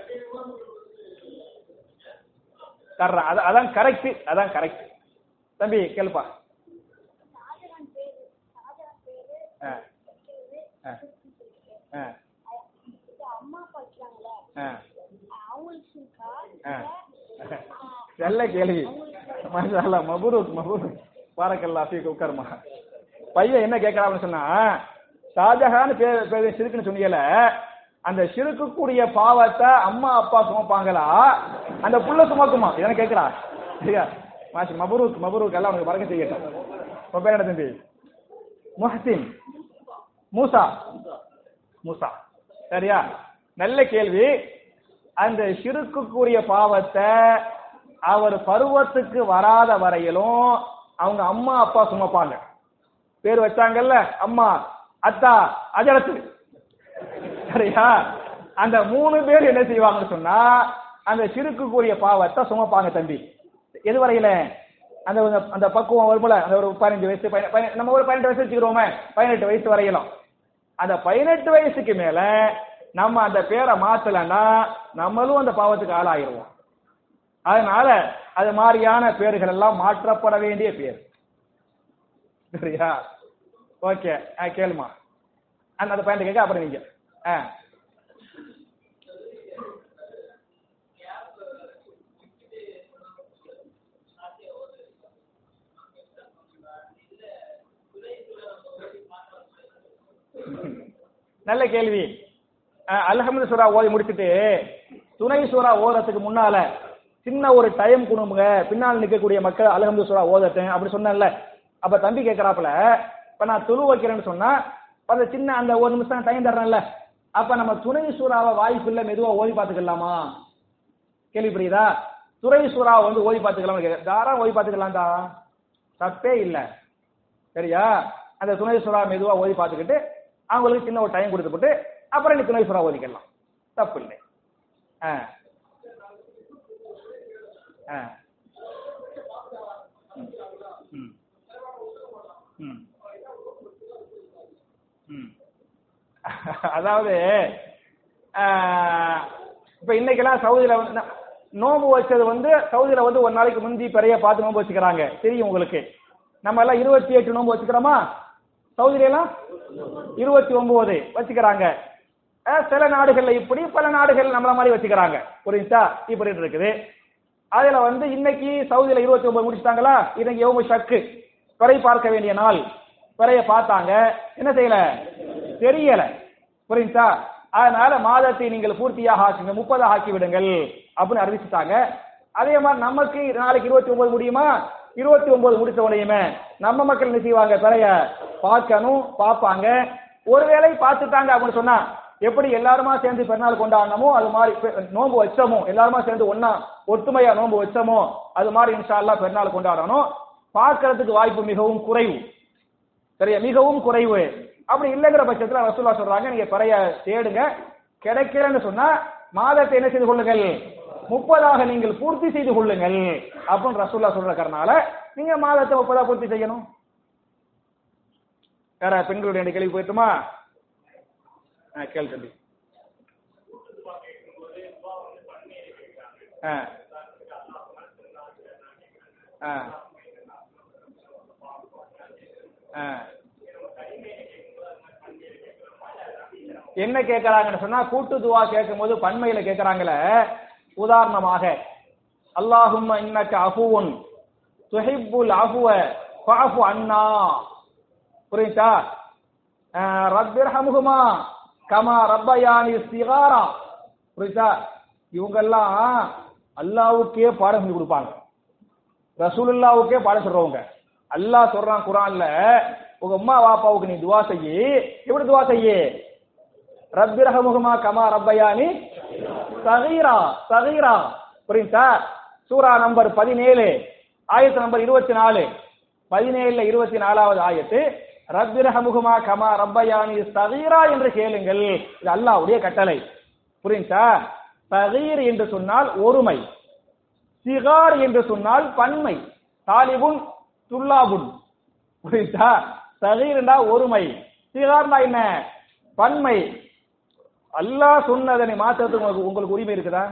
தர்றேன் அதான் அதான் கரெக்ட் அதான் கரெக்ட் தம்பி கேளுப்பா ஷாஜகான் பேரு ஷாஜகான் பேரு ஆ வைக்கிறது ஆ ஆ இது அம்மா அப்பா வச்சாங்கல்ல ஆ அவங்களுக்கு இருக்கா ஆ. நல்ல கேள்வி மாஷா அல்லாஹ் மபூருக் மபூருக் பாரக்கல்லா ஃபீக் உட்காருமா பையன் என்ன கேட்கறான்னு சொன்னா ஷாஜஹான் பேர் பேர் சிறுக்குன்னு சொன்னீங்கல அந்த சிறுக்குக்கூடிய பாவத்தை அம்மா அப்பா சுமப்பாங்களா அந்த புள்ள சுமக்குமா இதனை கேட்கிறா சரியா மாஷி மபூருக் மபூருக் எல்லாம் உனக்கு பறக்க செய்யட்டும் உன் பேர் என்ன தம்பி முஹசின் மூசா மூசா சரியா நல்ல கேள்வி அந்த சிறுக்குக்குரிய பாவத்தை அவர் பருவத்துக்கு வராத வரையிலும் அவங்க அம்மா அப்பா சுமப்பாங்க பேர் வச்சாங்கல்ல அம்மா அத்தா அஜரத்து சரியா அந்த மூணு பேர் என்ன செய்வாங்கன்னு சொன்னா அந்த சிறுக்குக்குரிய பாவத்தை சுமப்பாங்க தம்பி எது வரையில அந்த ஒரு- அந்த பக்குவம் வரும்போல அந்த ஒரு பதினஞ்சு வயசு பதின- பதின- நம்ம ஒரு பதினெட்டு வயசு வச்சுக்கிறோமே பதினெட்டு வயசு வரையிலும் அந்த பதினெட்டு வயசுக்கு மேல நம்ம அந்த பேரை மாத்தலைன்னா நம்மளும் அந்த பாவத்துக்கு ஆளாயிருவோம் அதனால அது மாதிரியான பேர்கள் எல்லாம் மாற்றப்பட வேண்டிய பேர் சரியா ஓகே கேளுமா அந்த அந்த பாயிண்ட் கேட்க அப்புறம் நீங்க ஆ நல்ல கேள்வி அஹ், அல்ஹம்து சூரா ஓதி முடிச்சிட்டு துணை சூரா ஓதுறதுக்கு முன்னால சின்ன ஒரு டைம் கொடுங்க பின்னால் நிற்கக்கூடிய மக்கள் அல்ஹம்து சூரா ஓதட்டேன் அப்படி சொன்னேன்ல அப்ப தம்பி கேட்கறாப்புல இப்ப நான் துளு வைக்கிறேன்னு சொன்னா அப்ப அந்த சின்ன அந்த ஒரு நிமிஷம் டைம் தர்றேன்ல அப்ப நம்ம துணை சூறாவை வாய்ப்பு இல்ல மெதுவா ஓதி பார்த்துக்கலாமா கேள்வி புரியுதா துறை சூறாவை வந்து ஓதி பார்த்துக்கலாம் தாராளம் ஓதி பார்த்துக்கலாம்டா தப்பே இல்ல சரியா அந்த துணை சுறா மெதுவா ஓதி பார்த்துக்கிட்டு அவங்களுக்கு சின்ன ஒரு டைம் கொடுத்துட்டு அப்புறம் நீ துணை சுறா ஓதிக்கலாம் தப்பு இல்லை ஆ ஆ ம். ம். ம். அதாவது ஆஹ், இப்ப இன்னைக்கெல்லாம் சவுதியில வந்து ந- நோன்பு வச்சது வந்து சவுதியில வந்து ஒரு நாளைக்கு முந்தி பெரிய பார்த்து நோன்பு வச்சுக்கிறாங்க தெரியும் உங்களுக்கு நம்ம எல்லாம் இருபத்தி எட்டு நோன்பு வச்சுக்கிறோமா சவுதியில எல்லாம் இருபத்தி ஒன்பது வச்சுக்கிறாங்க அஹ், சில நாடுகள்ல இப்படி பல நாடுகள் நம்மள மாதிரி வச்சுக்கிறாங்க புரியுதா இப்படி இருக்குது அதுல வந்து இன்னைக்கு சவுதியில இருபத்தி ஒன்பது முடிச்சிட்டாங்களா இன்னைக்கு யோமு ஷக்கு பிறை பார்க்க வேண்டிய நாள் பிறைய பார்த்தாங்க என்ன செய்யல தெரியல புரியுதா அதனால மாதத்தை நீங்கள் பூர்த்தியாக ஆக்குங்க முப்பதாக ஆக்கி விடுங்கள் அப்படின்னு அறிவிச்சுட்டாங்க அதே மாதிரி நமக்கு நாளைக்கு இருபத்தி ஒன்பது முடியுமா இருபத்தி ஒன்பது முடிச்ச உடனேயுமே நம்ம மக்கள் என்ன செய்வாங்க பிறைய பார்க்கணும் பார்ப்பாங்க ஒருவேளை பார்த்துட்டாங்க அப்படின்னு சொன்னா எப்படி எல்லாருமா சேர்ந்து பெருநாள் கொண்டாடணுமோ அது மாதிரி பெ- நோன்பு வச்சோமோ எல்லாருமா சேர்ந்து ஒண்ணா ஒத்துமையா நோன்பு வச்சோமோ அது மாதிரி இன்ஷா அல்லாஹ் பெருநாள் கொண்டாடணும் பார்க்கறதுக்கு வாய்ப்பு மிகவும் குறைவு சரியா மிகவும் குறைவு அப்படி இல்லைங்கிற பட்சத்துல ரசூல்லா சொல்றாங்க நீங்க பிறைய தேடுங்க கிடைக்கலன்னு சொன்னா மாதத்தை என்ன செய்து கொள்ளுங்கள் முப்பதாக நீங்கள் பூர்த்தி செய்து கொள்ளுங்கள் அப்படின்னு ரசூல்லா சொல்ற காரணால நீங்க மாதத்தை முப்பதா பூர்த்தி செய்யணும் வேற பெண்களுடைய ரெண்டு கேள்வி போயிட்டுமா ஆ கேள் தம்பி ஆ ஆ ஆ என்ன கேட்கறாங்கன்னு சொன்னா கூட்டு துவா கேட்கும்போது பன்மையில கேட்கறாங்களே உதாரணமாக அல்லாஹும்ம இன்னக்க அஃபுவுன் துஹிப்புல் அஃபுவ ஃபஅஃபு அன்னா புரியுதா ரப்பிர்ஹமுஹுமா கமா ரப்பயானி சிகாரா புரியுதா இவங்கெல்லாம் அல்லாவுக்கே பாடம் சொல்லி கொடுப்பாங்க ரசூலுல்லாவுக்கே பாடம் சொல்றவங்க அல்லாஹ் சொல்றான் குரான்ல உங்க அம்மா வாப்பாவுக்கு நீ துவா செய்யி எப்படி துவா செய்யி ரப்பிரஹமுகமா கமா ரப்பயானி சகீரா சகீரா புரியுதா சூரா நம்பர் பதினேழு ஆயத்து நம்பர் இருபத்தி நாலு பதினேழுல இருபத்தி நாலாவது ஆயத்து ரப்பிரஹமுகமா கமா ரப்பயானி சகீரா என்று கேளுங்கள் இது அல்லாஹ்வுடைய கட்டளை புரியுதா சகீர் என்று சொன்னால் ஒருமை சிகார் என்று சொன்னால் பன்மை தாலிபுன் துல்லாபுன் புரியுதா சகீர்னா ஒருமை சிகார்னா என்ன பன்மை அல்லாஹ் சொன்னதனை மாற்றத்துக்கு உங்களுக்கு உங்களுக்கு உரிமை இருக்குதா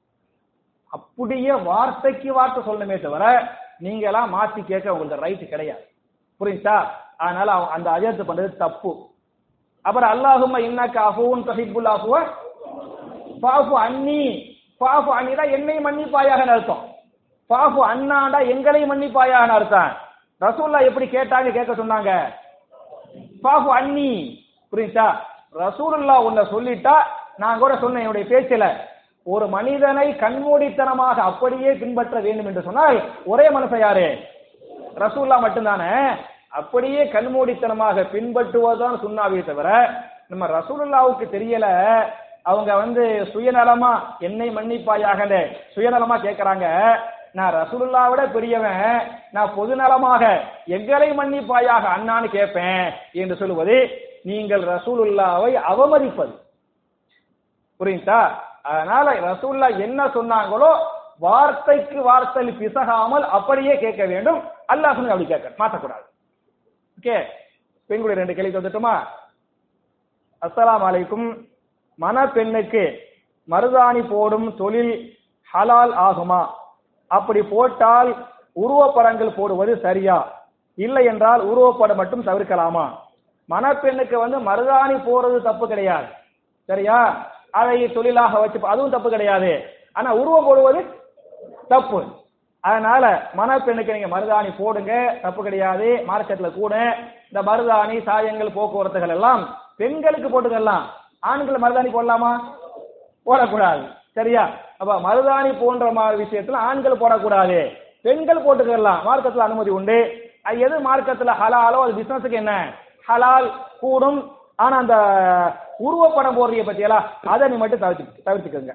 அப்படியே வார்த்தைக்கு வார்த்தை சொல்லணுமே தவிர நீங்க எல்லாம் மாத்தி கேட்க உங்களுக்கு ரைட் கிடையாது புரியுதா அதனால அவன் அந்த அஜத்து பண்றது தப்பு அப்புறம் அல்லாஹும்ம இன்னக்க அஃபூன் தஹிப்புல் அஃபுவ ஃபாஃபு அன்னி ஃபாஃபு அன்னிடா என்னை மன்னிப்பாயாக அர்த்தம் ஃபாஃபு அண்ணாண்டா எங்களை மன்னிப்பாயாக அர்த்தம் ரசூல்லா எப்படி கேட்டாங்க கேட்க சொன்னாங்க ஃபாஃபு அன்னி புரியுதா ரசூலுல்லா உன்னை சொல்லிட்டா நான் கூட சொன்னேன் என்னுடைய பேச்சில ஒரு மனிதனை கண்மூடித்தனமாக அப்படியே பின்பற்ற வேண்டும் என்று சொன்னால் ஒரே மனுஷன் யாரு ரசூல்லா மட்டும்தானே அப்படியே கண்மூடித்தனமாக பின்பற்றுவதுதான் சுண்ணாவே தவிர நம்ம ரசூலுல்லாவுக்கு தெரியல அவங்க வந்து சுயநலமா என்னை மன்னிப்பாயாக சுயநலமா கேட்கறாங்க நான் ரசூலுல்லா விட பெரியவன் நான் பொதுநலமாக எங்களை மன்னிப்பாயாக அண்ணான்னு கேட்பேன் என்று சொல்லுவது நீங்கள் ரசூலுல்லாவை அவமதிப்பது புரியுதா அதனால ரசூல்லா என்ன சொன்னாங்களோ வார்த்தைக்கு வார்த்தை பிசகாமல் அப்படியே கேட்க வேண்டும் அல்லாஹ் சொன்னது அப்படி கேட்க மாற்றக்கூடாது ஓகே பெண்களுடைய ரெண்டு கேள்வி வந்துட்டுமா அஸ்ஸலாமு அலைக்கும் மணப்பெண்ணுக்கு மருதாணி போடும் தொழில் ஹலால் ஆகுமா அப்படி போட்டால் உருவப்படங்கள் போடுவது சரியா இல்லை என்றால் உருவப்படம் மட்டும் தவிர்க்கலாமா மணப்பெண்ணுக்கு வந்து மருதாணி போடுறது தப்பு கிடையாது சரியா அதை தொழிலாக வச்சு அதுவும் தப்பு கிடையாது ஆனா உருவம் போடுவது தப்பு அதனால மணப்பெண்ணுக்கு நீங்க மருதாணி போடுங்க தப்பு கிடையாது மார்க்கெட்ல கூட இந்த மருதாணி சாயங்கள் போக்குவரத்துகள் எல்லாம் பெண்களுக்கு போட்டுக்கலாம் ஆண்கள் மருதாணி போடலாமா போடக்கூடாது சரியா அப்ப மருதாணி போன்ற மா- விஷயத்துல ஆண்கள் போடக்கூடாது பெண்கள் போட்டுக்கலாம் மார்க்கத்துல அனுமதி உண்டு அது எது மார்க்கத்துல ஹலாலோ அது பிசினஸுக்கு என்ன ஹலால் கூடும் ஆனா அந்த உருவப்படம் போடுறீங்க பத்தியலா அதை நீ மட்டும் தவிர்த்து தவிர்த்துக்கோங்க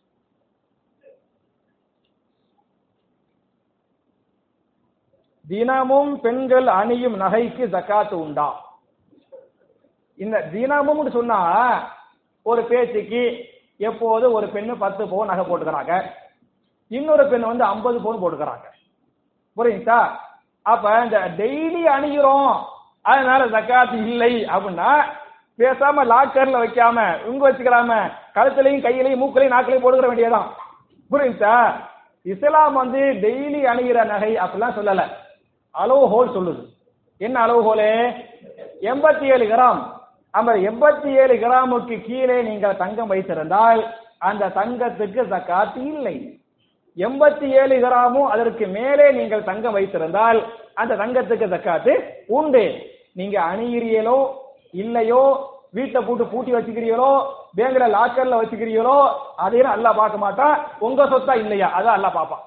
தினமும் பெண்கள் அணியும் நகைக்கு ஜக்காத்து உண்டா இந்த தினமும் சொன்னா ஒரு பேச்சுக்கு எப்போது ஒரு பெண்ணு பத்து பவுன் நகை போட்டுக்கிறாங்க இன்னொரு பெண் வந்து ஐம்பது பவுன் போட்டுக்கிறாங்க புரியுதா அப்ப இந்த டெய்லி அணிகிறோம் அதனால ஜக்காத்து இல்லை அப்படின்னா பேசாம லாக்கர்ல வைக்காம இங்க வச்சுக்கிறாம கழுத்துலையும் கையிலையும் மூக்களையும் நாக்கிலையும் போட்டுக்கிற வேண்டியதான் புரியுதா இஸ்லாம் வந்து டெய்லி அணிகிற நகை அப்படிலாம் சொல்லல அளவு ஹோல் சொல்லுது என்ன அளவு ஹோலு எண்பத்தி ஏழு கிராம் அந்த எண்பத்தி ஏழு கிராமுக்கு கீழே நீங்கள் தங்கம் வைத்திருந்தால் அந்த தங்கத்துக்கு ஜக்காத்து இல்லை எண்பத்தி ஏழு கிராமும் அதற்கு மேலே நீங்கள் தங்கம் வைத்திருந்தால் அந்த தங்கத்துக்கு ஜக்காத்து உண்டு நீங்க அணிகிறீங்களோ இல்லையோ வீட்டை போட்டு பூட்டி வச்சுக்கிறீங்களோ பேங்க்ல லாக்கர்ல வச்சுக்கிறீங்களோ அதையும் அல்லாஹ் பார்க்க மாட்டான் உங்க சொத்தா இல்லையா அதான் அல்லாஹ் பார்ப்பான்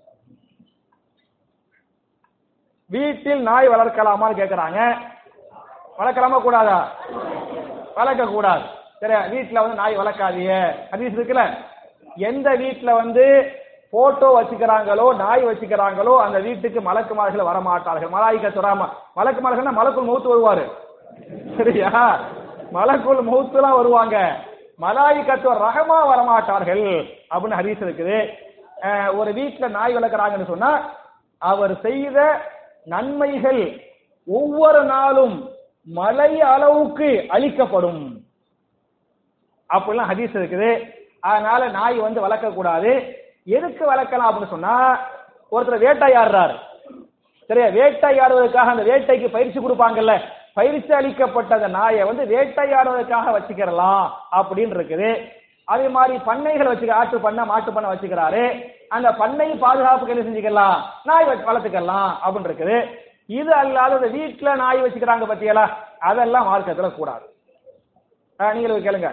வீட்டில் நாய் வளர்க்கலாமான்னு கேக்குறாங்க வளர்க்கலாமா கூடாதா வளர்க்க கூடாது சரி வீட்டுல வந்து நாய் வளர்க்காதீங்க ஹதீஸ் இருக்குல்ல எந்த வீட்டுல வந்து போட்டோ வச்சுக்கிறாங்களோ நாய் வச்சுக்கிறாங்களோ அந்த வீட்டுக்கு மலக்குமார்கள் வரமாட்டார்கள் மலாய்க்க சொராம மலக்குமார்கள்னா மலக்குள் மௌத்து வருவாரு சரியா மலக்குள் மௌத்துலாம் வருவாங்க மலாய்க்கத்து ரகமா வரமாட்டார்கள் அப்படின்னு ஹதீஸ் இருக்குது அஹ், ஒரு வீட்டுல நாய் வளர்க்குறாங்கன்னு சொன்னா அவர் செய்த நன்மைகள் ஒவ்வொரு நாளும் மலை அளவுக்கு அளிக்கப்படும் அப்படிலாம் ஹதீஸ் இருக்குது அதனால நாய் வந்து வளர்க்க கூடாது எதுக்கு வளர்க்கலாம் அப்படின்னு சொன்னா ஒருத்தர் வேட்டையாடுறாரு சரியா வேட்டையாடுவதற்காக அந்த வேட்டைக்கு பயிற்சி கொடுப்பாங்கல்ல பயிற்சி அளிக்கப்பட்ட அந்த நாயை வந்து வேட்டையாடுவதற்காக வச்சுக்கிறலாம் அப்படின்னு இருக்குது அதே மாதிரி பண்ணைகள் வச்சுக்க ஆட்டு பண்ணை மாட்டு பண்ணை வச்சுக்கிறாரு அந்த பண்ணை பாதுகாப்புக்கு என்ன செஞ்சுக்கலாம் நாய் வச்சு வளர்த்துக்கலாம் அப்படின்னு இருக்குது இது அல்லாத இந்த வீட்டுல நாய் வச்சுக்கிறாங்க பத்தியலா அதெல்லாம் மார்க்கத்துல கூடாது ஆ, நீங்களும் கேளுங்க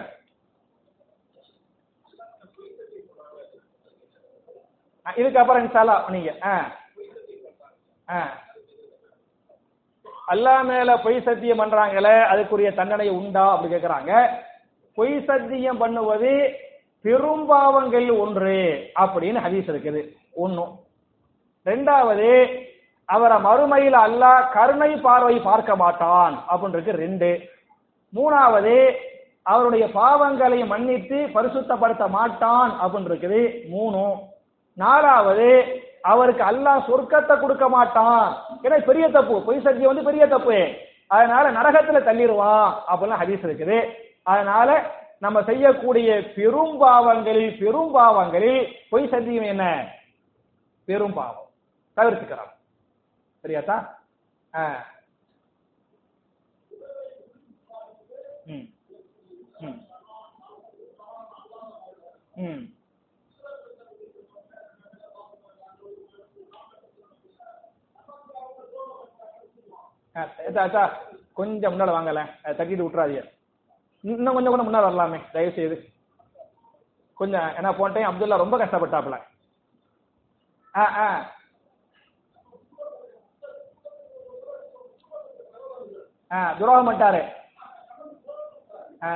ஆ, இதுக்கப்புறம் இன்ஷால்லா நீங்க ஆ ஆ அல்லாஹ் மேல பொய் சத்தியம் பண்றாங்களே அதுக்குரிய தண்டனை உண்டா அப்படி கேக்குறாங்க பொய் சத்தியம் பண்ணுவது பெரும்பாவங்கள் ஒன்று அப்படின்னு ஹதீஸ் இருக்குது ஒன்னும் ரெண்டாவது அவரை மறுமையில் அல்லாஹ் கருணை பார்வை பார்க்க மாட்டான் அப்படின்றது ரெண்டு மூணாவது அவருடைய பாவங்களை மன்னித்து பரிசுத்தப்படுத்த மாட்டான் அப்படின்னு இருக்குது மூணு நாலாவது அவருக்கு அல்லாஹ் சொர்க்கத்தை கொடுக்க மாட்டான் ஏன்னா பெரிய தப்பு பொய் சத்தியம் வந்து பெரிய தப்பு அதனால நரகத்துல தள்ளிடுவான் அப்படிலாம் ஹதீஸ் இருக்குது அதனால நம்ம செய்யக்கூடிய பெரும் பாவங்களில் பெரும் பாவங்களில் பொய் சத்தியம் என்ன பெரும் பாவம் தவிர்த்துக்கிறோம் சரியாத்தா ஆ. ம் ம் ம் ஆ, அச்சா, அச்சா, கொஞ்சம் முன்னாடி வாங்கல அதை தட்டிட்டு விட்டுறாதீங்க இன்னும் கொஞ்சம் கூட முன்னாடி வரலாமே தயவு செய்து கொஞ்சம் ஏன்னா போன டைம் அப்துல்லா ரொம்ப கஷ்டப்பட்டாப்புல ஆ ஆ ஆ துரோகம் பண்ணிட்டாரு ஆ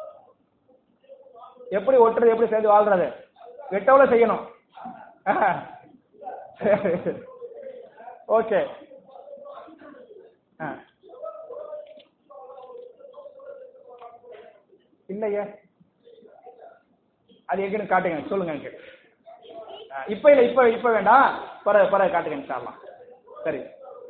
எப்படி ஒட்டுறது எப்படி சேர்ந்து வாழ்றது வெட்டவுல செய்யணும் ஓகே ஆ இல்லையே அது எங்கன்னு காட்டுங்க சொல்லுங்க எனக்கு ஆ, இப்ப இல்ல இப்ப இப்ப வேண்டாம் பர பர காட்டுங்க இன்ஷால்லாம் சரி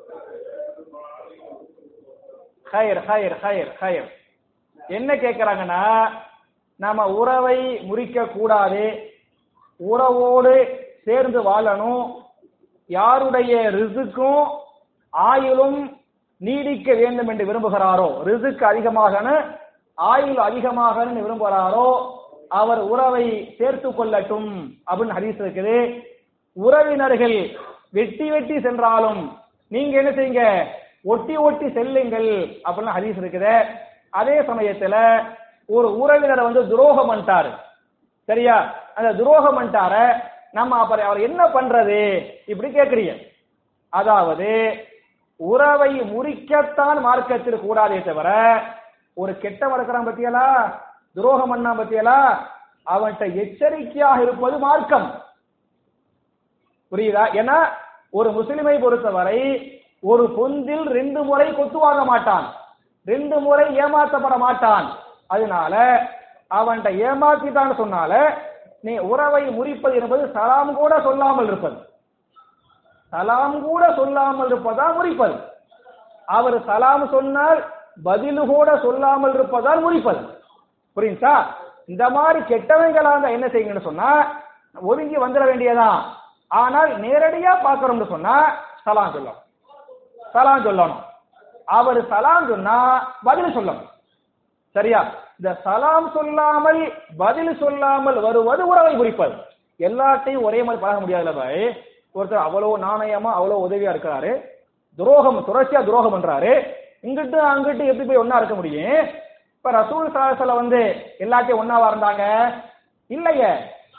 ஹயர் ஹயர் ஹயர் ஹயர் என்ன கேட்கறாங்கன்னா நாம உறவை முறிக்க கூடாது உறவோடு சேர்ந்து வாழணும் யாருடைய ரிசுக்கும் ஆயுளும் நீடிக்க வேண்டும் என்று விரும்புகிறாரோ ரிசுக்கு அதிகமாக ஆயுள் அதிகமாக விரும்புகிறாரோ அவர் உறவை சேர்த்து கொள்ளட்டும் அப்படின்னு ஹதீஸ் இருக்குது உறவினர்கள் வெட்டி வெட்டி சென்றாலும் நீங்க என்ன செய்யுங்க ஒட்டி ஒட்டி செல்லுங்கள் அப்படின்னு ஹதீஸ் இருக்குது அதே சமயத்துல ஒரு உறவினரை வந்து துரோகம் பண்ணிட்டாரு சரியா அந்த துரோகம் பண்ணிட்டார நம்ம அப்புறம் அவர் என்ன பண்றது இப்படி கேக்குறீங்க அதாவது உறவை முறிக்கத்தான் மார்க்கத்தில் கூடாதே தவிர ஒரு கெட்டவன் இருக்கிறான் பத்தியலா துரோகம் பண்ணா பத்தியலா அவன்கிட்ட எச்சரிக்கையாக இருப்பது மார்க்கம் புரியுதா ஏன்னா ஒரு முஸ்லிமை பொறுத்தவரை ஒரு பொந்தில் ரெண்டு முறை கொத்து வாங்க மாட்டான் ரெண்டு முறை ஏமாற்றப்பட மாட்டான் அதனால அவன்கிட்ட ஏமாத்திட்டான்னு சொன்னால நீ உறவை முறிப்பது என்பது சலாம் கூட சொல்லாமல் இருப்பது சலாம் கூட சொல்லாமல் இருப்பதா முறிப்பது அவர் சலாம் சொன்னால் பதிலு கூட சொல்லாமல் இருப்பதால் முறிப்பது புரியுதா இந்த மாதிரி கெட்டவங்களா இருந்தா என்ன செய்யுங்கன்னு சொன்னா ஒதுங்கி வந்துட வேண்டியதான் ஆனால் நேரடியா பார்க்கறோம்னு சொன்னா சலாம் சொல்லணும் சலாம் சொல்லணும் அவர் சலாம் சொன்னா பதில் சொல்லணும் சரியா இந்த சலாம் சொல்லாமல் பதில் சொல்லாமல் வருவது உறவை குறிப்பது எல்லாத்தையும் ஒரே மாதிரி பழக முடியாதுல்ல பாய் ஒருத்தர் அவ்வளவு நாணயமா அவ்வளவு உதவியா இருக்கிறாரு துரோகம் தொடர்ச்சியா துரோகம் பண்றாரு இங்கிட்டு அங்கிட்டு எப்படி போய் ஒன்னா இருக்க முடியும் இப்ப ரசூல் சாசல வந்து எல்லாத்தையும் ஒன்னாவா இருந்தாங்க இல்லையே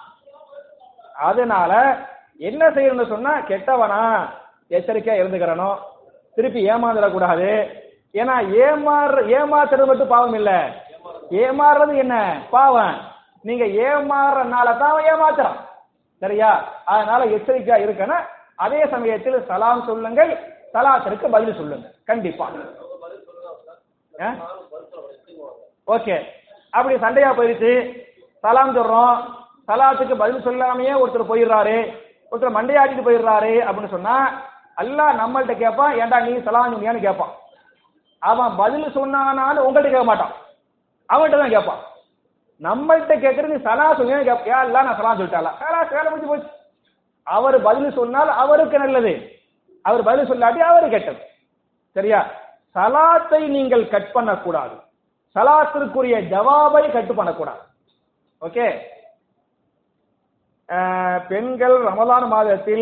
அதனால என்ன செய்யணும்னு சொன்னா கெட்டவனா எச்சரிக்கையா இருந்துக்கிறணும் திருப்பி ஏமாந்துடக்கூடாது ஏன்னா ஏமாறு ஏமாத்துறது மட்டும் பாவம் இல்ல ஏமாறுறது என்ன பாவம் நீங்க ஏமாறனால தான் அவன் ஏமாத்துறான் சரியா அதனால எச்சரிக்கையா இருக்கணும் அதே சமயத்தில் சலாம் சொல்லுங்கள் சலாத்திற்கு பதில் சொல்லுங்க கண்டிப்பா ஓகே அப்படி சண்டையா போயிருச்சு சலாம் சொல்றோம் சலாத்துக்கு பதில் சொல்லாமையே ஒருத்தர் போயிடுறாரு ஒருத்தர் மண்டையாட்டிட்டு போயிடுறாரு அப்படின்னு சொன்னா அல்லாஹ் நம்மள்ட்ட கேட்பான் ஏன்டா நீ சலாம் சொன்னியான்னு கேட்பான் அவன் பதில் சொன்னானான்னு உங்கள்கிட்ட கேட்க மாட்டான் அவன்கிட்ட தான் கேட்பான் நம்மள்ட்ட கேட்கறது நீ சலா சொன்னியா கேட்ப ஏன் இல்ல நான் சலாம் சொல்லிட்டால சலா வேலை முடிஞ்சு போச்சு அவர் பதில் சொன்னால் அவருக்கு நல்லது அவர் பதில் சொல்லாட்டி அவரு கெட்டது சரியா சலாத்தை நீங்கள் கட் பண்ணக்கூடாது சலாத்திற்குரிய ஜவாபை கட்டு பண்ணக்கூடாது ஓகே அஹ், பெண்கள் ரமலான் மாதத்தில்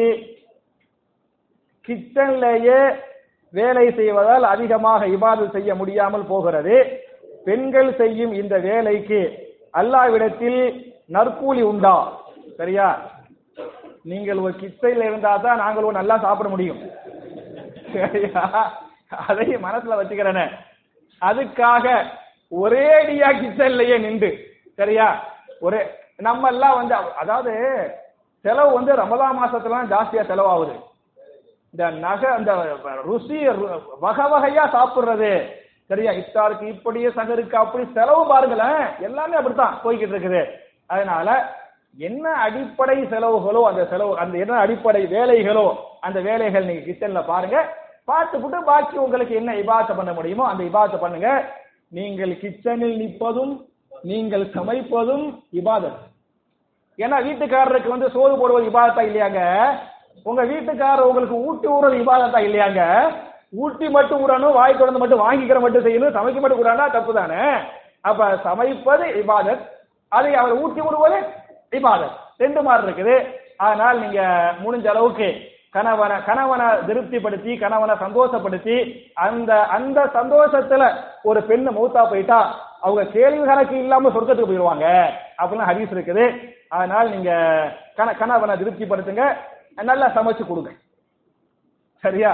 கிச்சன்லேயே வேலை செய்வதால் அதிகமாக இபாதத் செய்ய முடியாமல் போகிறது பெண்கள் செய்யும் இந்த வேலைக்கு அல்லாவிடத்தில் நற்கூலி உண்டா சரியா நீங்கள் ஒரு கிச்சையில் இருந்தா தான் நாங்கள் ஒரு நல்லா சாப்பிட முடியும் சரியா அதையும் மனசுல வச்சுக்கிறேனே அதுக்காக ஒரேடியா கிச்சன்லயே நின்று சரியா ஒரே நம்ம எல்லாம் வந்து அதாவது செலவு வந்து ரமதான் மாசத்துலாம் ஜாஸ்தியா செலவாகுது இந்த நகை அந்த ருசி ரு- வகை வகையா சாப்பிடுறது சரியா இஃப்தாருக்கு இப்படியே சகருக்கு அப்படி செலவு பாருங்களேன் எல்லாமே அப்படித்தான் போய்கிட்டு இருக்குது அதனால என்ன அடிப்படை செலவுகளோ அந்த செலவு அந்த என்ன அடிப்படை வேலைகளோ அந்த வேலைகள் நீங்க கிச்சன்ல பாருங்க பார்த்துப்புட்டு பாக்கி உங்களுக்கு என்ன இபாத்த பண்ண முடியுமோ அந்த இபாத்த பண்ணுங்க நீங்கள் கிச்சனில் நிற்பதும் நீங்கள் சமைப்பதும் இபாதத் ஏன்னா வீட்டுக்காரருக்கு வந்து சோறு போடுவது இபாதத்தா இல்லையாங்க உங்க வீட்டுக்காரர் உங்களுக்கு ஊட்டி ஊறது இபாதத்தா இல்லையாங்க ஊட்டி மட்டும் விடணும் வாய் திறந்து மட்டும் வாங்கிக்கிற மட்டும் செய்யணும் சமைக்க மட்டும் விடாண்டா தப்பு தானே அப்ப சமைப்பது இபாதத் அதை அவர் ஊட்டி விடுவது இபாதத் ரெண்டு மாதிரி இருக்குது அதனால் நீங்க முடிஞ்ச அளவுக்கு கணவனை கணவனை திருப்திப்படுத்தி கணவனை சந்தோஷப்படுத்தி அந்த அந்த சந்தோஷத்துல ஒரு பெண்ணு மௌத்தா போயிட்டா அவங்க கேள்வி கணக்கு இல்லாம சொர்க்கத்துக்கு போயிடுவாங்க அப்படிலாம் ஹதீஸ் இருக்குது அதனால் நீங்க கண கணவனை திருப்திப்படுத்துங்க நல்லா சமைச்சு கொடுங்க சரியா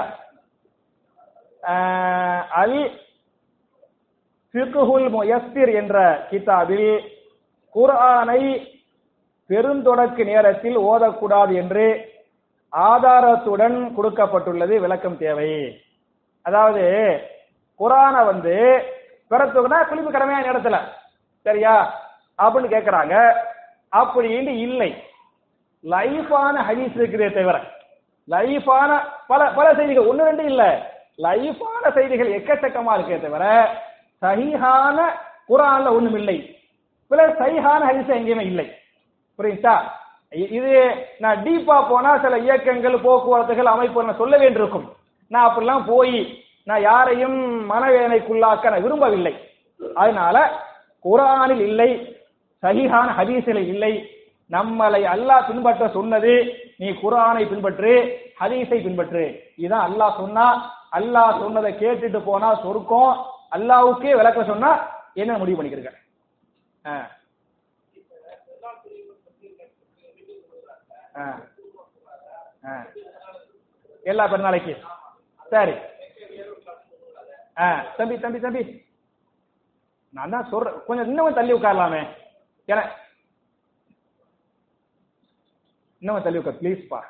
ஆஹ் அல் ஃபிக்ஹுல் முயஸ்ஸிர் என்ற கிதாபில் குர்ஆனை பெருந்தொடக்கு நேரத்தில் ஓதக்கூடாது என்று ஆதாரத்துடன் கொடுக்கப்பட்டுள்ளது விளக்கம் தேவை அதாவது குரானை வந்து பிறத்துக்குனா குளிப்பு கடமையான இடத்துல சரியா அப்படின்னு கேக்குறாங்க அப்படின்னு இல்லை லைஃபான ஹதீஸ் இருக்கிறதே தவிர லைஃபான பல பல செய்திகள் ஒன்னு ரெண்டு இல்ல லைஃபான செய்திகள் எக்கச்சக்கமா இருக்கே தவிர சஹீஹான குரான்ல ஒண்ணும் இல்லை பிறகு சஹீஹான ஹதீஸ் எங்கேயுமே இல்லை புரியுதா இ- இது நான் டீப்பா போனா சில இயக்கங்கள் போக்குவரத்துகள் அமைப்பு நான் சொல்ல வேண்டியிருக்கும் நான் அப்படிலாம் போய் நான் யாரையும் மனவேதனைக்குள்ளாக்க நான் விரும்பவில்லை அதனால குரானில் இல்லை சஹீஹான ஹதீஸில் இல்லை நம்மளை அல்லாஹ் பின்பற்ற சொன்னது நீ குர்ஆனை பின்பற்று ஹதீஸை பின்பற்று இதான் அல்லாஹ் சொன்னா அல்லாஹ் சொன்னதை கேட்டுட்டு போனா சொர்க்கம் அல்லாஹ்வுக்கே விளக்க சொன்னா என்ன முடிவு பண்ணிக்கிறீங்க ஆ. ஆ. ஆ. எல்லா பெருநாளைக்கு சரி ஆ தம்பி தம்பி தம்பி நான் தான் சொல்றேன் கொஞ்சம் இன்னும் தள்ளி உட்காரலாமே ஏன்னா இன்னும் தள்ளி உட்கார் ப்ளீஸ் பா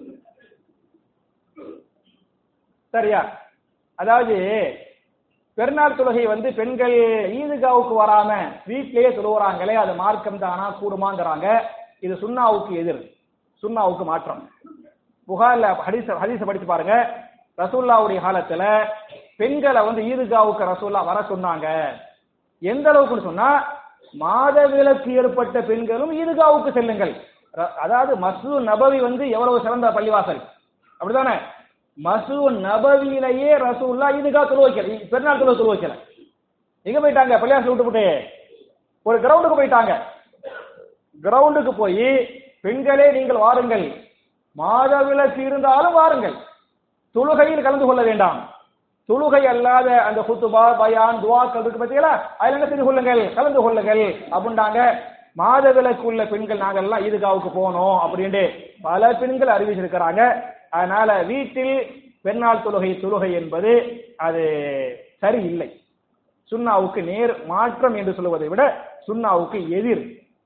சரியா அதாவது பெருநாள் தொழுகை வந்து பெண்கள் ஈதுகாவுக்கு வராம வீட்டிலேயே தொழுவுறாங்களே அது மார்க்கம் தானா கூடுமாங்கிறாங்க இது சுன்னாவுக்கு எதிர் சுன்னாவுக்கு மாற்றம் புகார்ல ஹதீஸ் ஹதீஸ படிச்சு பாருங்க ரசூல்லாவுடைய காலத்துல பெண்களை வந்து ஈதுகாவுக்கு ரசூல்லா வர சொன்னாங்க எந்த அளவுக்குன்னு சொன்னா மாதவிலக்கு ஏற்பட்ட பெண்களும் ஈதுகாவுக்கு செல்லுங்கள் ர- அதாவது மசூ நபவி வந்து எவ்வளவு சிறந்த பள்ளிவாசல் அப்படிதானே மசூ நபவியிலேயே ரசூல்லா ஈதுகா தொழு வைக்கல இ- பெருநாள் தொழு தொழு வைக்கல எங்க போயிட்டாங்க பள்ளிவாசல் விட்டு போட்டு ஒரு கிரவுண்டுக்கு போயிட்டாங்க கிரவுண்டுக்கு போய் பெண்களே நீங்கள் வாருங்கள் மாதவிலக்கு இருந்தாலும் வாருங்கள் தொழுகையில் கலந்து கொள்ள வேண்டாம் தொழுகை அல்லாத அந்த குத்துபா பயான் துவாக்கள் இருக்கு பத்தியலா அதுல என்ன செய்து கொள்ளுங்கள் கலந்து கொள்ளுங்கள் அப்படின்ட்டாங்க மாதவிலக்கு உள்ள பெண்கள் நாங்கள் எல்லாம் ஈதுகாவுக்கு போனோம் அப்படின்ட்டு பல பெண்கள் அறிவிச்சிருக்கிறாங்க அதனால வீட்டில் பெண்ணாள் தொழுகை தொழுகை என்பது அது சரியில்லை சுன்னாவுக்கு நேர் மாற்றம் என்று சொல்லுவதை விட சுன்னாவுக்கு எதிர்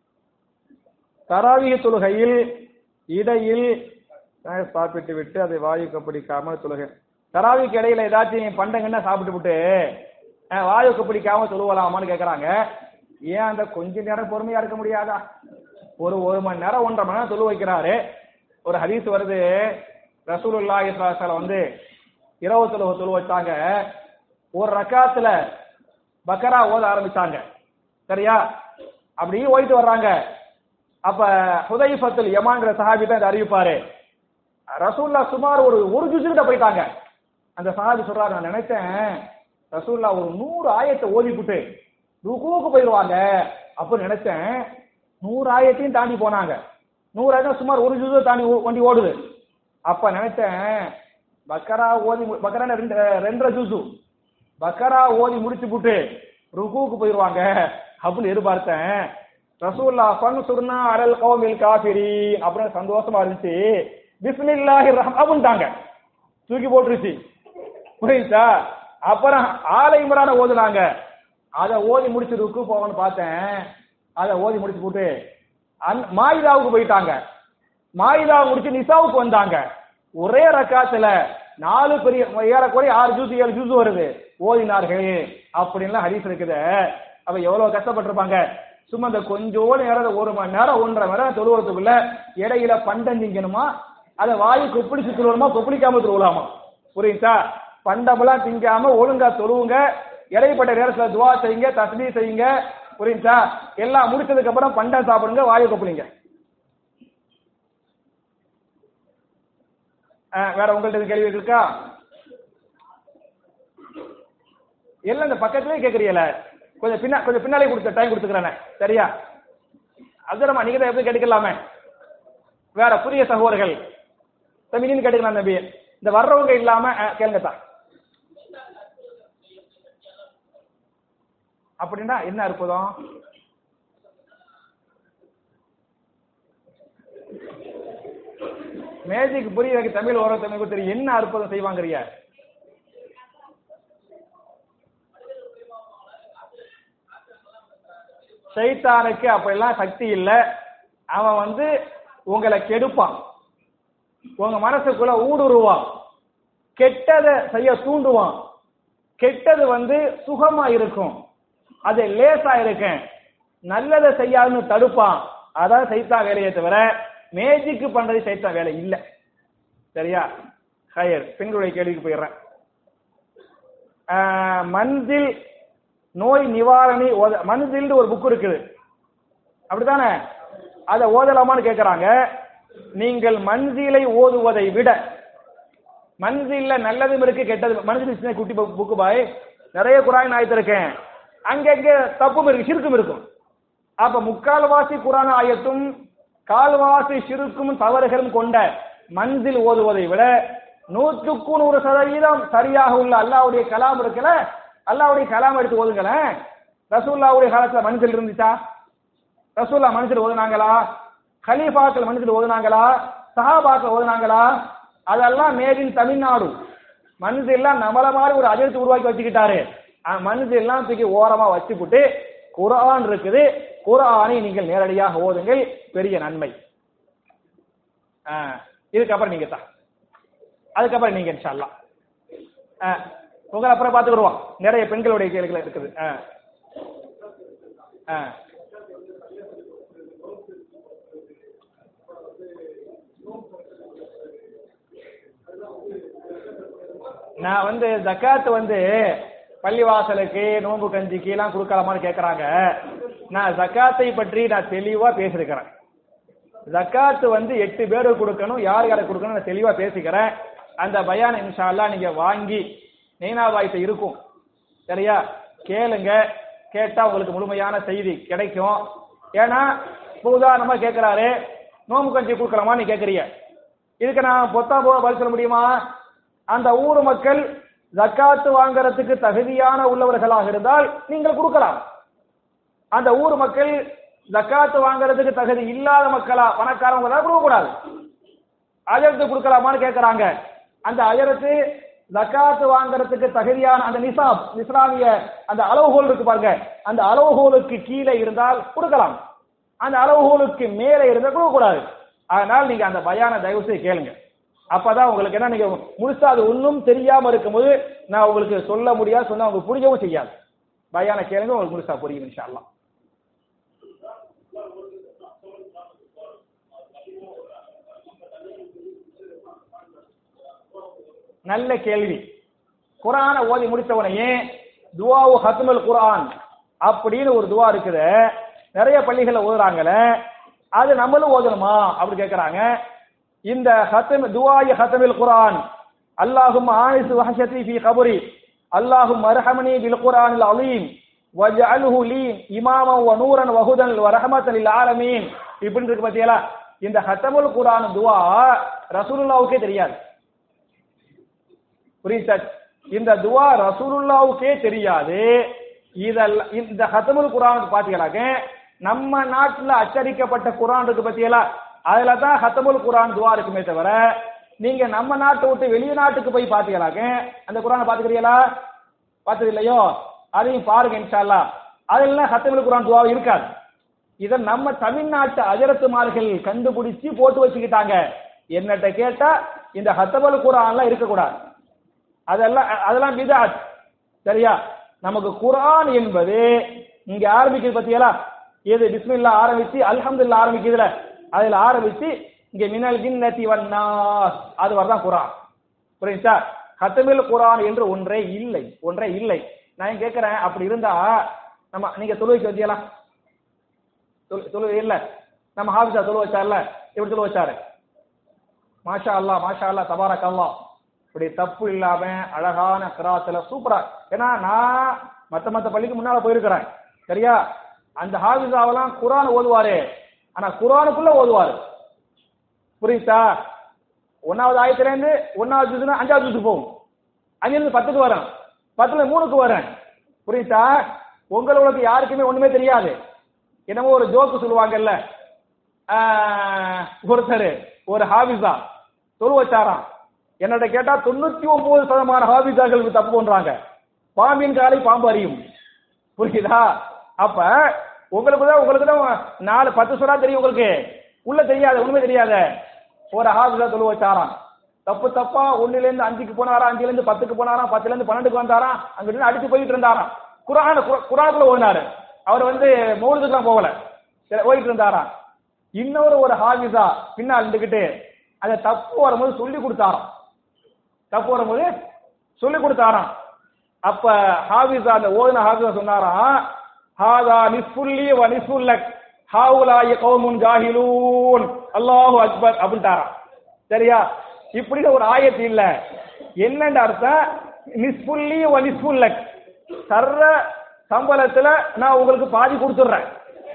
தராவிய தொழுகையில் இடையில் அஹ், சாப்பிட்டு விட்டு அதை வாயுக்கு பிடிக்காமல் தொழுகை தராவிக்கு இடையில ஏதாச்சும் பண்டங்கன்னா சாப்பிட்டு விட்டு அஹ், வாயுக்கு பிடிக்காம தொழுவலாமான்னு கேக்குறாங்க ஏன் அந்த கொஞ்ச நேரம் பொறுமையா இருக்க முடியாதா ஒரு ஒரு மணி நேரம் ஒன்றரை மணி நேரம் தொழு வைக்கிறாரு ஒரு ஹதீஸ் வருது ரசூலுல்லாஹி ஸல்லல்லாஹு அலைஹி வஸல்லம் வந்து இரவு தொழுகை தொழு வச்சாங்க ஒரு ரக்காத்துல பக்கரா ஓத ஆரம்பிச்சாங்க சரியா அப்படியே ஓடிட்டு வர்றாங்க அப்ப ஹுதைஃபத்துல் யமான்ங்கிற சஹாபி தான் இதை அறிவிப்பாரு ரசூல்லா சுமார் ஒரு ஒரு ஜுசுகிட்ட போயிட்டாங்க அந்த சஹாபி சொல்றாரு நான் நினைச்சேன் ரசூல்லா ஒரு நூறு ஆயத்தை ஓதிப்புட்டு ருக்குவுக்கு போயிடுவாங்க அப்ப நினைச்சேன் நூறு ஆயத்தையும் தாண்டி போனாங்க நூறு ஆயிரம் சுமார் ஒரு ஜுசு தாண்டி ஓ- வண்டி ஓடுது அப்ப நினைச்சேன் பக்கரா ஓதி மு- பக்கரா ரெண்டு ரெண்டரை ஜூசு பக்கரா ஓதி முடிச்சு புட்டு ருக்குவுக்கு போயிடுவாங்க அப்படின்னு எதிர்பார்த்தேன் ரசூல்லா ஃபன் சுர்னா அலல் கௌமில் காஃபிரி அப்படின்னு சந்தோஷமா இருந்துச்சு பிஸ்மில்லாஹி ரஹ் அப்படின்ட்டாங்க தூக்கி போட்டுருச்சு புரியுதா அப்புறம் ஆலை இம்ரான ஓதுனாங்க அதை ஓதி முடிச்சு ருக்கு போவோன்னு பார்த்தேன் அதை ஓதி முடிச்சு போட்டு அந் மாயிதாவுக்கு போயிட்டாங்க மாயிதாவை முடிச்சு நிசாவுக்கு வந்தாங்க ஒரே ரக்காத்துல நாலு பெரிய ஏறக்குறைய ஆறு ஜூஸ் ஏழு ஜூஸ் வருது ஓதினார்கள் அப்படின்லாம் ஹரிஸ் இருக்குது அப்ப எவ்வளவு கஷ்டப்பட்டிருப்பாங்க சும்மா இந்த கொஞ்சோடு நேரம் ஒரு மணி நேரம் ஒன்றரை மணி நேரம் தொழுவதுக்குள்ள இடையில பண்டம் திங்கணுமா அதை வாயு கொப்பளிச்சு தொழுவணுமா கொப்பளிக்காம தொழுவலாமா புரியுதா பண்டமெல்லாம் திங்காம ஒழுங்கா தொழுவுங்க இடைப்பட்ட நேரத்துல துவா செய்யுங்க தஸ்மீ செய்யுங்க புரியுதா எல்லாம் முடிச்சதுக்கு அப்புறம் பண்டம் சாப்பிடுங்க வாயு கொப்பளிங்க அஹ், வேற உங்கள்ட்ட எதுவும் கேள்வி இருக்கா எல்லாம் இந்த பக்கத்துலயே கேக்குறீல கொஞ்சம் பின்னா கொஞ்சம் பின்னாலே கொடுத்த டைம் கொடுத்துக்கிறேன் சரியா அப்துரமா நீங்க தான் எப்படி கேட்டுக்கலாமே வேற புதிய சகோதரர்கள் தம்பி நீங்க கேட்டுக்கலாம் தம்பி இந்த வர்றவங்க இல்லாம அஹ், கேளுங்க தான் அப்படின்னா என்ன அற்புதம் மேஜிக் புரிய எனக்கு தமிழ் வர தமிழ் தெரியும் என்ன அற்புதம் செய்வாங்கறிய சைத்தானுக்கு அப்படிலாம் சக்தி இல்ல அவன் வந்து உங்களை கெடுப்பான் உங்க மனசுக்குள்ள ஊடுருவான் கெட்டதை செய்ய தூண்டுவான் கெட்டது வந்து சுகமா இருக்கும் அது லேசா இருக்கும் நல்லதை செய்யாதுன்னு தடுப்பான் அதான் சைத்தான் வேலையை தவிர மேஜிக் பண்றது சைத்தான் வேலை இல்ல சரியா ஹயர் பெண்களுடைய கேள்விக்கு போயிடுறேன் ஆஹ், மன்சில் நோய் நிவாரணி ஓத- மன்சில்னு ஒரு புக் இருக்குது அப்படித்தானே அதை ஓதலாமான்னு கேக்குறாங்க நீங்கள் மன்சிலை ஓதுவதை விட மன்சில்ல நல்லதும் இருக்கு கெட்டதும் மன்சில் சின்ன குட்டி புக்கு பாய் நிறைய குரான் ஆயத்திருக்கேன் அங்கங்க தப்பும் இருக்கு சிறுக்கும் இருக்கும் அப்ப முக்கால்வாசி குரான் ஆயத்தும் கால்வாசி சிறுக்கும் தவறுகளும் கொண்ட மன்சில் ஓதுவதை விட நூற்றுக்கு நூறு சதவீதம் சரியாக உள்ள அல்லாவுடைய கலாம் இருக்குல்ல அல்லாவுடைய கலாம் எடுத்து ஓதுங்களேன் ரசூல்லாவுடைய காலத்துல மன்சில் இருந்துச்சா ரசூல்லா மனுஷர் ஓதுனாங்களா கலீஃபாக்கள் மனுஷர் ஓதுனாங்களா சஹாபாக்கள் ஓதுனாங்களா அதெல்லாம் மேலின் தமிழ்நாடு மனுஷன் எல்லாம் நம்மள மாதிரி ஒரு அஜெர்த்து உருவாக்கி வச்சுக்கிட்டாரு மனுஷன் எல்லாம் தூக்கி ஓரமா வச்சுப்புட்டு குர்ஆன் இருக்குது குர்ஆனை நீங்கள் நேரடியாக ஓதுங்கள் பெரிய நன்மை ஆ, இதுக்கப்புறம் நீங்க தான் அதுக்கப்புறம் நீங்க இன்ஷா அல்லாஹ். ஆ உங்களை அப்புறம் பார்த்துக்கிடுவோம் நிறைய பெண்களுடைய கேள்விகள் இருக்குது ஆ ஆ நான் வந்து ஜக்காத் வந்து பள்ளிவாசலுக்கு நோன்பு கஞ்சிக்கு எல்லாம் கொடுக்கலாமான்னு கேக்குறாங்க நான் ஜக்காத்தை பற்றி நான் தெளிவா பேசியிருக்கிறேன் ஜக்காத் வந்து எட்டு பேருக்கு கொடுக்கணும் யார் யாருக்கு கொடுக்கணும் நான் தெளிவா பேசிக்கிறேன் அந்த பயான் இன்ஷா அல்லாஹ் நீங்க வாங்கி நெய்னாபாய்த்த இருக்கும் சரியா கேளுங்க கேட்டா உங்களுக்கு முழுமையான செய்தி கிடைக்கும் ஏன்னா இப்போ உதாரணமா கேட்கிறாரு நோம்பு கஞ்சி கொடுக்கலாமா நீ கேட்கறீங்க இதுக்கு நான் பொத்தா போக பதில் சொல்ல முடியுமா அந்த ஊர் மக்கள் ஜக்காத்து வாங்குறதுக்கு தகுதியான உள்ளவர்களாக இருந்தால் நீங்கள் கொடுக்கலாம் அந்த ஊர் மக்கள் ஜக்காத்து வாங்குறதுக்கு தகுதி இல்லாத மக்களா பணக்காரவங்க கொடுக்க கூடாது அஜரத்து கொடுக்கலாமான்னு கேட்கறாங்க அந்த அஜரத்து ஜக்காத்து வாங்குறதுக்கு தகுதியான அந்த நிசாப் இஸ்லாமிய அந்த அளவுகோல் இருக்கு பாருங்க அந்த அளவுகோலுக்கு கீழே இருந்தால் கொடுக்கலாம் அந்த அளவுகோலுக்கு மேலே இருந்தால் கொடுக்க கூடாது அதனால் நீங்க அந்த பயான தயவு செய்து கேளுங்க அப்பதான் உங்களுக்கு என்ன நீங்க முழுசா அது ஒன்றும் தெரியாம இருக்கும்போது நான் உங்களுக்கு சொல்ல முடியாது சொன்னா உங்களுக்கு புரியவும் செய்யாது பயான கேளுங்க உங்களுக்கு முழுசா புரியும் இன்ஷா அல்லாஹ் நல்ல கேள்வி குரானை ஓதி முடிச்சவனையே துவாவு ஹத்முல் குர்ஆன் அப்படின்னு ஒரு துவா இருக்குது நிறைய பள்ளிகள்ல ஓதுறாங்களே அது நம்மளும் ஓதணுமா அப்படி கேக்குறாங்க இந்த ஹத்தம் துவாய் ஹத்தமில் குர்ஆன் அல்லாஹும் ஆனிசு வஹஷதி ஃபீ கபரி அல்லாஹும் அர்ஹமனி பில் குர்ஆனில் அலீம் வஜ்அல்ஹு லீ இமாமன் வ நூரன் வ ஹுதன் வ ரஹமத்தன் லில் ஆலமீன் இப்படி இருக்கு பாத்தீங்களா இந்த ஹத்தமுல் குர்ஆன் துவா ரசூலுல்லாவுக்கே தெரியாது புரியுதா இந்த துவா ரசூலுல்லாவுக்கே தெரியாது இதெல்லாம் இந்த ஹத்தமுல் குரானுக்கு பாத்தீங்களாக்க நம்ம நாட்டுல அச்சடிக்கப்பட்ட குரான் இருக்கு பாத்தீங்களா அதுல தான் ஹத்தமுல் குரான் துவா இருக்குமே தவிர நீங்க நம்ம நாட்டை விட்டு வெளிநாட்டுக்கு போய் பாத்தீங்களாக்க அந்த குரானை பாத்துக்கிறீங்களா பார்த்தது இல்லையோ அதையும் பாருங்க இன்ஷால்லா அதெல்லாம் சத்தமிழ் குரான் துவா இருக்காது இதை நம்ம தமிழ்நாட்டு அஜரத்துமார்கள் கண்டுபிடிச்சு போட்டு வச்சுக்கிட்டாங்க என்னட்ட கேட்டா இந்த ஹத்தபல் குரான்லாம் இருக்கக்கூடாது அதெல்லாம் அதெல்லாம் பிதாத் சரியா நமக்கு குரான் என்பது இங்க ஆரம்பிக்குது பத்தியலா இது பிஸ்மில்லா ஆரம்பிச்சு அல்ஹம்துலில்லாஹ் ஆரம்பிக்குதுல அதுல ஆரம்பிச்சு இங்க மினல் ஜின்னதி வன்னாஸ் அது வரதான் குரான் புரியுதா ஹத்தமில் குரான் என்று ஒன்றே இல்லை ஒன்றே இல்லை நான் ஏன் கேட்கிறேன் அப்படி இருந்தா நம்ம நீங்க தொழுவைக்கு வச்சியலா தொழுவை இல்ல நம்ம ஹாஃபிஸா தொழு வச்சார்ல எப்படி தொழு வச்சாரு மாஷா அல்லா மாஷா அல்லா தபாரக் அல்லா இப்படி தப்பு இல்லாம அழகான கிராத்துல சூப்பரா ஏன்னா நான் மத்த மத்த பள்ளிக்கு முன்னால போயிருக்கிறேன் சரியா அந்த ஹாஃபிஸாவெல்லாம் குரான் ஓதுவாரு ஆனா குரானுக்குள்ள ஓதுவாரு புரியுதா ஒன்னாவது ஆயத்துல இருந்து ஒன்னாவது ஜூஸ்னா அஞ்சாவது ஜூஸ் போகும் அங்கிருந்து பத்துக்கு வரேன் பத்துல மூணுக்கு வரேன் புரியுதா உங்களுக்கு யாருக்குமே ஒண்ணுமே தெரியாது என்னமோ ஒரு ஜோக்கு சொல்லுவாங்கல்ல ஆஹ், ஒருத்தர் ஒரு ஹாபிஸா தொழு வச்சாராம் என்னோட கேட்டா தொண்ணூத்தி ஒன்பது சதமான ஹாபிஸாக்களுக்கு தப்பு பண்றாங்க பாம்பின் காலை பாம்பு அறியும் புரியுதா அப்ப உங்களுக்கு தான் உங்களுக்கு தான் நாலு பத்து சொன்னா தெரியும் உங்களுக்கு உள்ள தெரியாது ஒண்ணுமே தெரியாத ஒரு ஹாபிஸா தொழு வச்சாராம் தப்பு தப்பா ஒண்ணுல இருந்து அஞ்சுக்கு போனாராம் அஞ்சுல இருந்து பத்துக்கு போனாராம் பத்துல இருந்து பன்னெண்டுக்கு வந்தாராம் அங்கிட்டு அடிச்சு போயிட்டு இருந்தாராம் குரான குரானுக்குள்ள ஓடினாரு அவர் வந்து மௌலுதுக்குலாம் போகல சரி, போயிட்டு இருந்தாராம் இன்னொரு ஒரு ஹாபிஸா பின்னால் இருந்துகிட்டு அதை தப்பு வரும்போது சொல்லி கொடுத்தாராம் தப்பு வரும்போது சொல்லி கொடுத்தாராம் அப்ப ஹாபிஸா அந்த ஓதுன ஹாபிஸா சொன்னாராம் ஹாதா நிஸ்ஃபுல்லி வ நிஸ்ஃபுல்லக் ஹாவுலாய கௌமுன் ஜாஹிலூன் அல்லாஹு அக்பர் அப்படின்ட்டாராம் சரியா இப்படி ஒரு ஆயத்து இல்ல என்னன்ற அர்த்தம் நிஸ்ஃபுல்லி வ நிஸ்ஃபுல்லக் சர்ற சம்பளத்துல நான் உங்களுக்கு பாதி கொடுத்துடுறேன்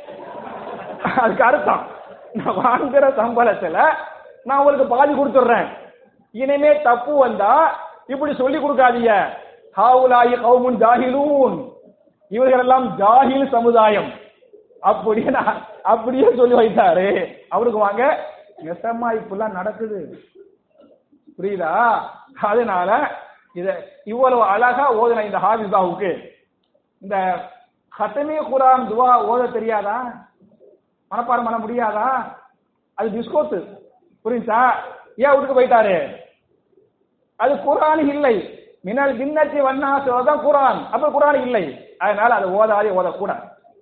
அதுக்கு அர்த்தம் நான் வாங்குற சம்பளத்துல நான் உங்களுக்கு பாதி கொடுத்துடுறேன் இனிமே தப்பு வந்தா இப்படி சொல்லி கொடுக்காதீங்க ஹாவுலாயி கௌமுன் ஜாஹிலூன் இவர்கள் எல்லாம் ஜாஹில் சமுதாயம் அப்படியே நான் அப்படியே சொல்லி வைத்தாரு அவருக்கு வாங்க நெசமா இப்பெல்லாம் நடக்குது புரியுதா அதனால இத இவ்வளவு அழகா ஓதுன இந்த ஹாபிஸாவுக்கு இந்த ஹத்தமே குரான் துவா ஓத தெரியாதா மனப்பாடம் பண்ண முடியாதா அது பிஸ்கோத்து புரியுதா ஏன் வீட்டுக்கு போயிட்டாரு அது குரான் இல்லை மினல் ஜின்னத்தி வண்ணாசு தான் குரான் அப்ப குரான் இல்லை அதனால அது ஓதாதே ஓதக்கூடாது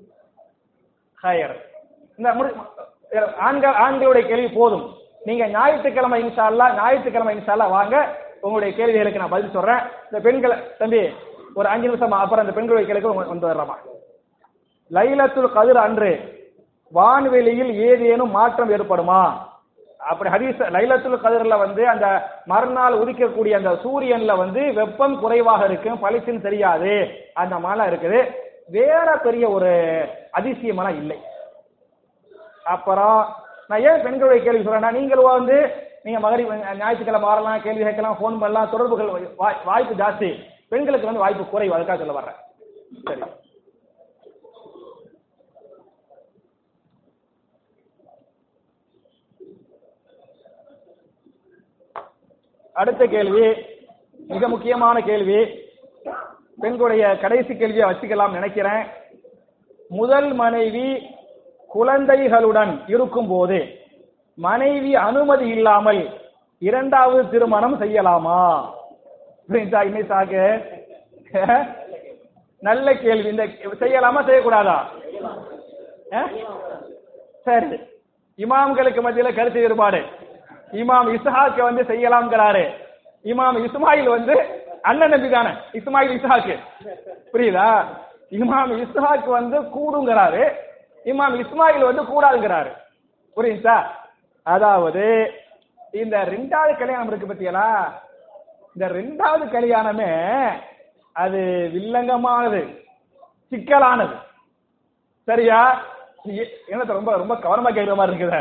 ஹயர் இந்த முடி- ஆண்கள் ஆண்களுடைய கேள்வி போதும் நீங்க ஞாயிற்றுக்கிழமை இன்ஷா அல்லாஹ் ஞாயிற்றுக்கிழமை இன்ஷா அல்லாஹ் வாங்க உங்களுடைய கேள்விகளுக்கு நான் பதில் சொல்றேன் இந்த பெண்களை தம்பி ஒரு அஞ்சு நிமிஷம் அப்புறம் இந்த பெண்களுடைய கேள்விக்கு வந்து வரலாமா லைலத்துல் கதிர் அன்று வான்வெளியில் ஏதேனும் மாற்றம் ஏற்படுமா அப்படி ஹதீஸ் லைலத்துல் கதிர்ல வந்து அந்த மறுநாள் உதிக்கக்கூடிய அந்த சூரியன்ல வந்து வெப்பம் குறைவாக இருக்கும் பளிச்சுன்னு தெரியாது அந்த மாதிரிலாம் இருக்குது வேற பெரிய ஒரு அதிசயமெல்லாம் இல்லை அப்புறம் நான் ஏன் பெண்களுடைய கேள்வி சொல்றேன்னா நீங்களும் வந்து நீங்க மகரி ஞாயிற்றுக்கிழமை வரலாம் கேள்வி கேட்கலாம் ஃபோன் பண்ணலாம் தொடர்புகள் வாய்- வாய்ப்பு ஜாஸ்தி பெண்களுக்கு வந்து வாய்ப்பு குறைவு அதுக்காக சொல்ல வர்றேன் சரி அடுத்த கேள்வி மிக முக்கியமான கேள்வி பெண்களுடைய கடைசி கேள்வியை வச்சுக்கலாம் நினைக்கிறேன் முதல் மனைவி குழந்தைகளுடன் இருக்கும்போது மனைவி அனுமதி இல்லாமல் இரண்டாவது திருமணம் செய்யலாமா புரியுதா இன்னைக்கு நல்ல கேள்வி இந்த செய்யலாமா செய்யக்கூடாதா அஹ்? சரி இமாம்களுக்கு மத்தியில கருத்து வேறுபாடு இமாம் இஸ்ஹாக்கு வந்து செய்யலாம்ங்கிறாரு இமாம் இஸ்மாயில் வந்து அண்ணன் நபி தானே இஸ்மாயில் இஸ்ஹாக்கு புரியுதா இமாம் இஸ்ஹாக்கு வந்து கூடுங்கிறாரு இமாம் இஸ்மாயில் வந்து கூடாதுங்கிறாரு புரியுதா அதாவது இந்த ரெண்டாவது கல்யாணம் இருக்கு பத்தியலா இந்த ரெண்டாவது கல்யாணமே அது வில்லங்கமானது சிக்கலானது சரியா ஏ- என்னத்த ரொம்ப ரொம்ப கவனமா கேட்கிற மாதிரி இருக்குத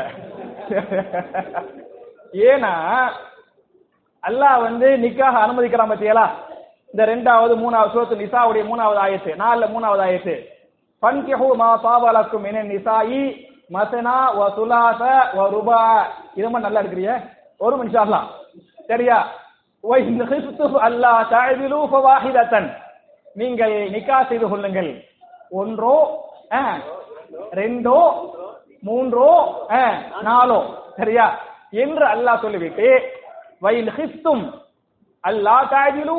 ஏன்னா அல்லாஹ் வந்து நிக்காக அனுமதிக்கிறான் பத்தியலா இந்த ரெண்டாவது மூணாவது சூரத்து நிசாவுடைய மூணாவது ஆயத்து நாலுல மூணாவது ஆயத்து பன்கிஹு மா பாவலக்கும் மினன் நிசாயி மசனா வ சுலாச வ ருபா இது மாதிரி நல்லா இருக்கிறிய ஒரு இன்ஷா அல்லாஹ் சரியா وَإِنْ خِفْتُمْ أَلَّا تَعْدِلُوا فَوَاحِدَةً நீங்கள் நிக்கா செய்து கொள்ளுங்கள் ஒன்றோ ஆ, ரெண்டோ மூன்றோ ஆ, நாலோ சரியா என்று அல்லாஹ் சொல்லிவிட்டு வயல் ஹிஸ்தும் அல்லா தாஜிலு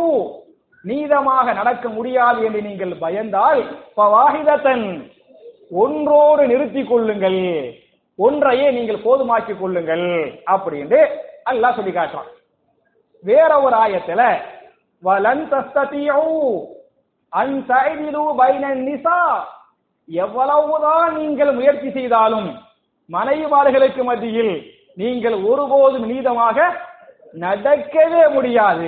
நீதமாக நடக்க முடியாது என்று நீங்கள் பயந்தால் பவாஹிதத்தன் ஒன்றோடு நிறுத்திக் கொள்ளுங்கள் ஒன்றையே நீங்கள் போதுமாக்கிக் கொள்ளுங்கள் அப்படின்னு அல்லாஹ் சொல்லி காட்டுறான் வேற ஒரு ஆயத்துல வலன் தஸ்ததியூ அன் தஅதிலு பைனன் நிசா எவ்வளவுதான் நீங்கள் முயற்சி செய்தாலும் மனைவிமார்களுக்கு மத்தியில் நீங்கள் ஒருபோதும் நீதமாக நடக்கவே முடியாது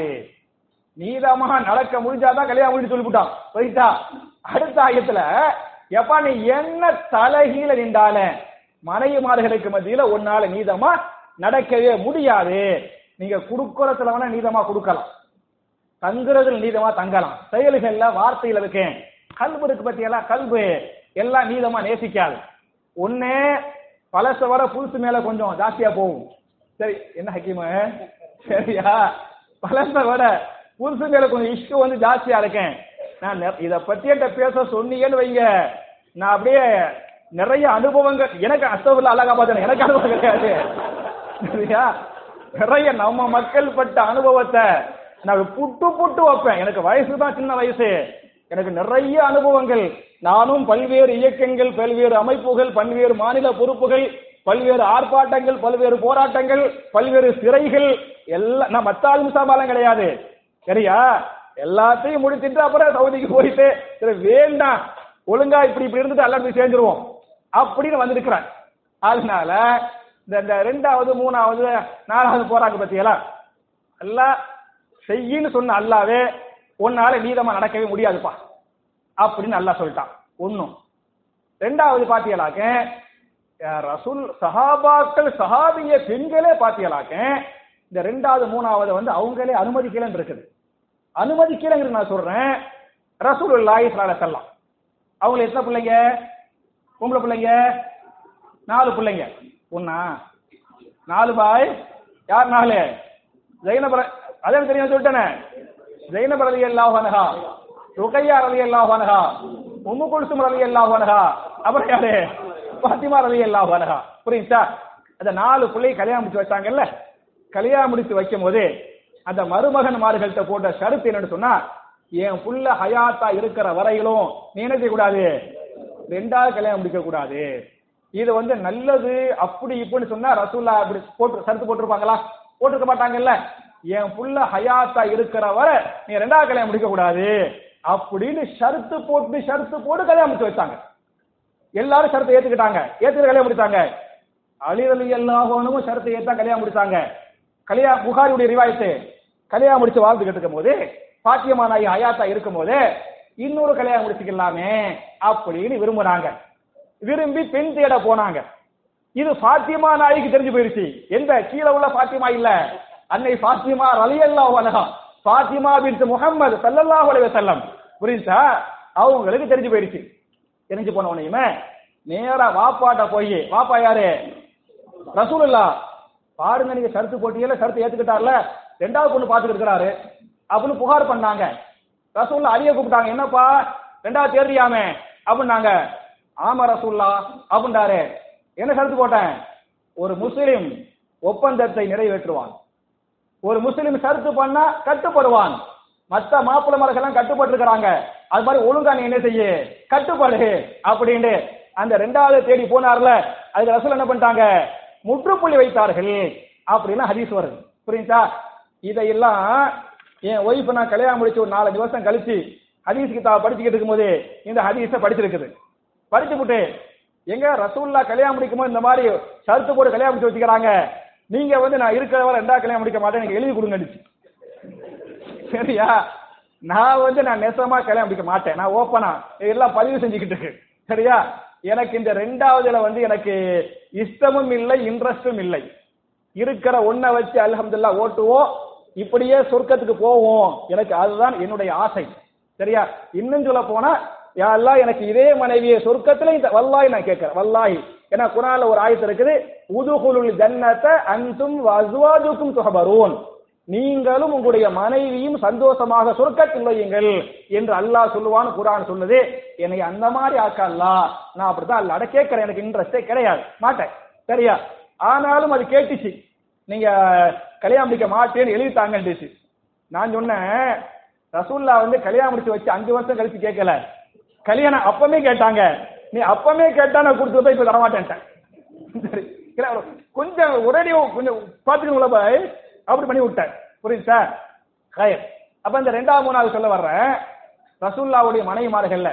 நீதமாக நடக்க முடிஞ்சாதான் கல்யாணம் முடிஞ்சு சொல்லிவிட்டான் போயிட்டா அடுத்த ஆயத்துல எப்பா நீ என்ன தலைகீழ நின்றால மனைவிமார்களுக்கு மத்தியில உன்னால நீதமா நடக்கவே முடியாது நீங்க குடுக்கறதுல வேணா நீதமா கொடுக்கலாம் தங்குறதுல நீதமா தங்கலாம் செயல்கள்ல வார்த்தையில இருக்கேன் கல்பு இருக்கு பத்தியெல்லாம் கல்பு எல்லாம் நீதமா நேசிக்காது ஒண்ணு பழச வர புதுசு மேல கொஞ்சம் ஜாஸ்தியா போகும் சரி என்ன ஹக்கீமு சரியா பழச விட புதுசு மேல கொஞ்சம் இஷ்டு வந்து ஜாஸ்தியா இருக்கேன் நான் நெ- இத பத்தி என்கிட்ட பேச சொன்னீங்கன்னு வைங்க நான் அப்படியே நிறைய அனுபவங்கள் எனக்கு அஸ்தபில் அழகா பார்த்தேன் எனக்கு அனுபவம் கிடையாது சரியா நிறைய நம்ம மக்கள் பட்ட அனுபவத்தை நான் புட்டு புட்டு வைப்பேன் எனக்கு வயசு தான் சின்ன வயசு எனக்கு நிறைய அனுபவங்கள் நானும் பல்வேறு இயக்கங்கள் பல்வேறு அமைப்புகள் பல்வேறு மாநில பொறுப்புகள் பல்வேறு ஆர்ப்பாட்டங்கள் பல்வேறு போராட்டங்கள் பல்வேறு சிறைகள் எல்லாம் நான் மத்தாலும் சாபாலம் கிடையாது சரியா எல்லாத்தையும் முடிச்சிட்டு அப்புறம் சவுதிக்கு போயிட்டு சரி வேண்டாம் ஒழுங்கா இப்படி இப்படி இருந்துட்டு எல்லாம் போய் சேர்ந்துருவோம் அப்படின்னு வந்திருக்கிறேன் அதனால இந்த இந்த ரெண்டாவது மூணாவது நாலாவது போராங்க பத்தியெல்லாம் எல்லாம் செய்யின்னு சொன்ன அல்லாவே உன்னால நீதமா நடக்கவே முடியாதுப்பா அப்படின்னு அல்லாஹ் சொல்லிட்டான் ஒண்ணும் ரெண்டாவது பாத்தியலாக்க அஹ், ரசூல் சஹாபாக்கள் சஹாபிய பெண்களே பாத்தியலாக்க இந்த ரெண்டாவது மூணாவது வந்து அவங்களே அனுமதிக்கலன்னு இருக்குது அனுமதிக்கலங்கிறது நான் சொல்றேன் ரசூல் லாய் செல்லாம் அவங்க எத்தனை பிள்ளைங்க பொம்பளை பிள்ளைங்க நாலு பிள்ளைங்க ஒண்ணா நாலு பாய் யார் நாலு ஜெயினப அதே தெரியும் சொல்லிட்டேனே ஜெயினப ரலி அல்லாஹ் அனஹா ருகையா ரலி அல்லாஹ் அனஹா உம்மு குல்சும் ரலி அல்லாஹ் அனஹா அப்புறம் யாரு பாத்திமா ரலி அல்லாஹ் அனஹா புரியுதா அந்த நாலு பிள்ளை கல்யாணம் முடிச்சு வச்சாங்கல்ல கல்யாணம் முடிச்சு வைக்கும் போது அந்த மருமகன் மார்கள்ட்ட போட்ட ஷரத்து என்னன்னு சொன்னா என் புள்ள ஹயாத்தா இருக்கிற வரையிலும் நீ என்ன செய்யக்கூடாது ரெண்டாவது கல்யாணம் முடிக்க கூடாது இது வந்து நல்லது அப்படி இப்படின்னு சொன்னா ரசூல்லா அப்படி போட்டு சருத்து போட்டிருப்பாங்களா போட்டிருக்க மாட்டாங்கல்ல என் புள்ள ஹயாத்தா இருக்கிற வரை நீ ரெண்டாவது கல்யாணம் முடிக்க கூடாது அப்படின்னு ஷருத்து போட்டு ஷருத்து போட்டு கல்யாணம் முடிச்சு வச்சாங்க எல்லாரும் ஷரத்தை ஏத்துக்கிட்டாங்க ஏத்துக்கிட்டு கல்யாணம் முடிச்சாங்க அலிரலி எல்லாஹோனும் ஷரத்தை ஏத்தா கல்யாணம் முடிச்சாங்க கல்யாணம் புகாரியுடைய ரிவாயத்து கல்யாணம் முடிச்சு வாழ்ந்துகிட்டு இருக்கும் போது பாத்தியமா நாயி ஹயாத்தா இருக்கும் போது இன்னொரு கல்யாணம் முடிச்சுக்கலாமே அப்படின்னு விரும்புறாங்க விரும்பி பெண் தேட போனாங்க இது பாத்தியமா நாய்க்கு தெரிஞ்சு போயிருச்சு எந்த கீழே உள்ள பாத்திமா இல்ல அன்னை பாத்திமா ரலியல்லாஹு அன்ஹா பாத்திமா பின்த் முஹம்மது ஸல்லல்லாஹு அலைஹி வஸல்லம் புரியுதா அவங்களுக்கு தெரிஞ்சு போயிருச்சு தெரிஞ்சு போன உடனேயுமே நேரா வாப்பாட்ட போய் வாப்பா யாரு ரசூலுல்லா பாருங்க நீங்க சருத்து போட்டியில சருத்து ஏத்துக்கிட்டார்ல ரெண்டாவது பொண்ணு பாத்துக்கிட்டு இருக்கிறாரு அப்படின்னு புகார் பண்ணாங்க ரசூல்லா அலிய கூப்பிட்டாங்க என்னப்பா ரெண்டாவது தேர்றியாமே அப்படின்னாங்க ஆமா ரசூல்லா அப்படின்றாரு என்ன சருத்து போட்டேன் ஒரு முஸ்லிம் ஒப்பந்தத்தை நிறைவேற்றுவான் ஒரு முஸ்லிம் சருத்து பண்ணா கட்டுப்படுவான் மத்த மாப்பிள்ளை மரங்கள்லாம் கட்டுப்பட்டு இருக்கிறாங்க அது மாதிரி ஒழுங்கா நீ என்ன செய்ய கட்டுப்படு அப்படின்னு அந்த ரெண்டாவது தேடி போனார்ல அதுக்கு ரசூல் என்ன பண்ணிட்டாங்க முற்றுப்புள்ளி வைத்தார்கள் அப்படின்னு ஹதீஸ் வருது புரியுதா இதையெல்லாம் என் ஒய்ஃப் நான் கல்யாணம் முடிச்சு ஒரு நாலஞ்சு வருஷம் கழிச்சு ஹதீஸ் கிதாப் படிச்சுக்கிட்டு இருக்கும்போது இந்த ஹதீஸை படிச்சிருக்குது படிச்சு விட்டு எங்க ரசூல்லா கல்யாணம் முடிக்கும் போது இந்த மாதிரி ஷர்த்து போட்டு கல்யாணம் முடிச்சு வச்சுக்கிறாங்க நீங்க வந்து நான் இருக்கிற வரை ரெண்டா கல்யாணம் முடிக்க மாட்டேன் எனக்கு எழுதி கொடுங்கடிச்சு சரியா நான் வந்து நான் நெசமா கல்யாணம் முடிக்க மாட்டேன் நான் ஓப்பனா எல்லாம் பதிவு செஞ்சுக்கிட்டு இருக்கு சரியா எனக்கு இந்த ரெண்டாவதுல வந்து எனக்கு இஷ்டமும் இல்லை இன்ட்ரெஸ்டும் இல்லை இருக்கிற ஒன்ன வச்சு அல்ஹம்துல்லா ஓட்டுவோம் இப்படியே சொர்க்கத்துக்கு போவோம் எனக்கு அதுதான் என்னுடைய ஆசை சரியா இன்னும் சொல்ல போனா யாரெல்லாம் எனக்கு இதே மனைவியை சொர்க்கத்துல இந்த வல்லாய் நான் கேட்கிறேன் வல்லாய் ஏன்னா குரான்ல ஒரு ஆயத்து இருக்குது உதுகுலுல் ஜன்னத அன்தும் வஸ்வாஜுக்கும் துஹபரூன் நீங்களும் உங்களுடைய மனைவியும் சந்தோஷமாக சொர்க்கத்தில் நுழையுங்கள் என்று அல்லாஹ் சொல்லுவான்னு குரான் சொல்லுது என்னை அந்த மாதிரி ஆக்க அல்லாஹ் நான் அப்படித்தான் அல்லாட கேட்கிறேன் எனக்கு இன்ட்ரெஸ்டே கிடையாது மாட்டேன் சரியா ஆனாலும் அது கேட்டுச்சு நீங்க கல்யாணம் முடிக்க மாட்டேன்னு எழுதித்தாங்கன்றுச்சு நான் சொன்னேன் ரசூல்லா வந்து கல்யாணம் முடிச்சு வச்சு அஞ்சு வருஷம் கழிச்சு கேட்கல கல்யாணம் அப்பமே கேட்டாங்க நீ அப்பமே கேட்டா நான் கொடுத்து இப்ப தரமாட்டேன்ட்டேன் சரி இல்ல, கொஞ்சம் ஒரேடி கொஞ்சம் பாத்துக்கணுங்களா பாய் அப்படி பண்ணி விட்டேன் புரியுதா கயர் அப்ப இந்த ரெண்டாவது மூணாவது சொல்ல வர்றேன் ரசூல்லாவுடைய மனைவிமார்கள்ல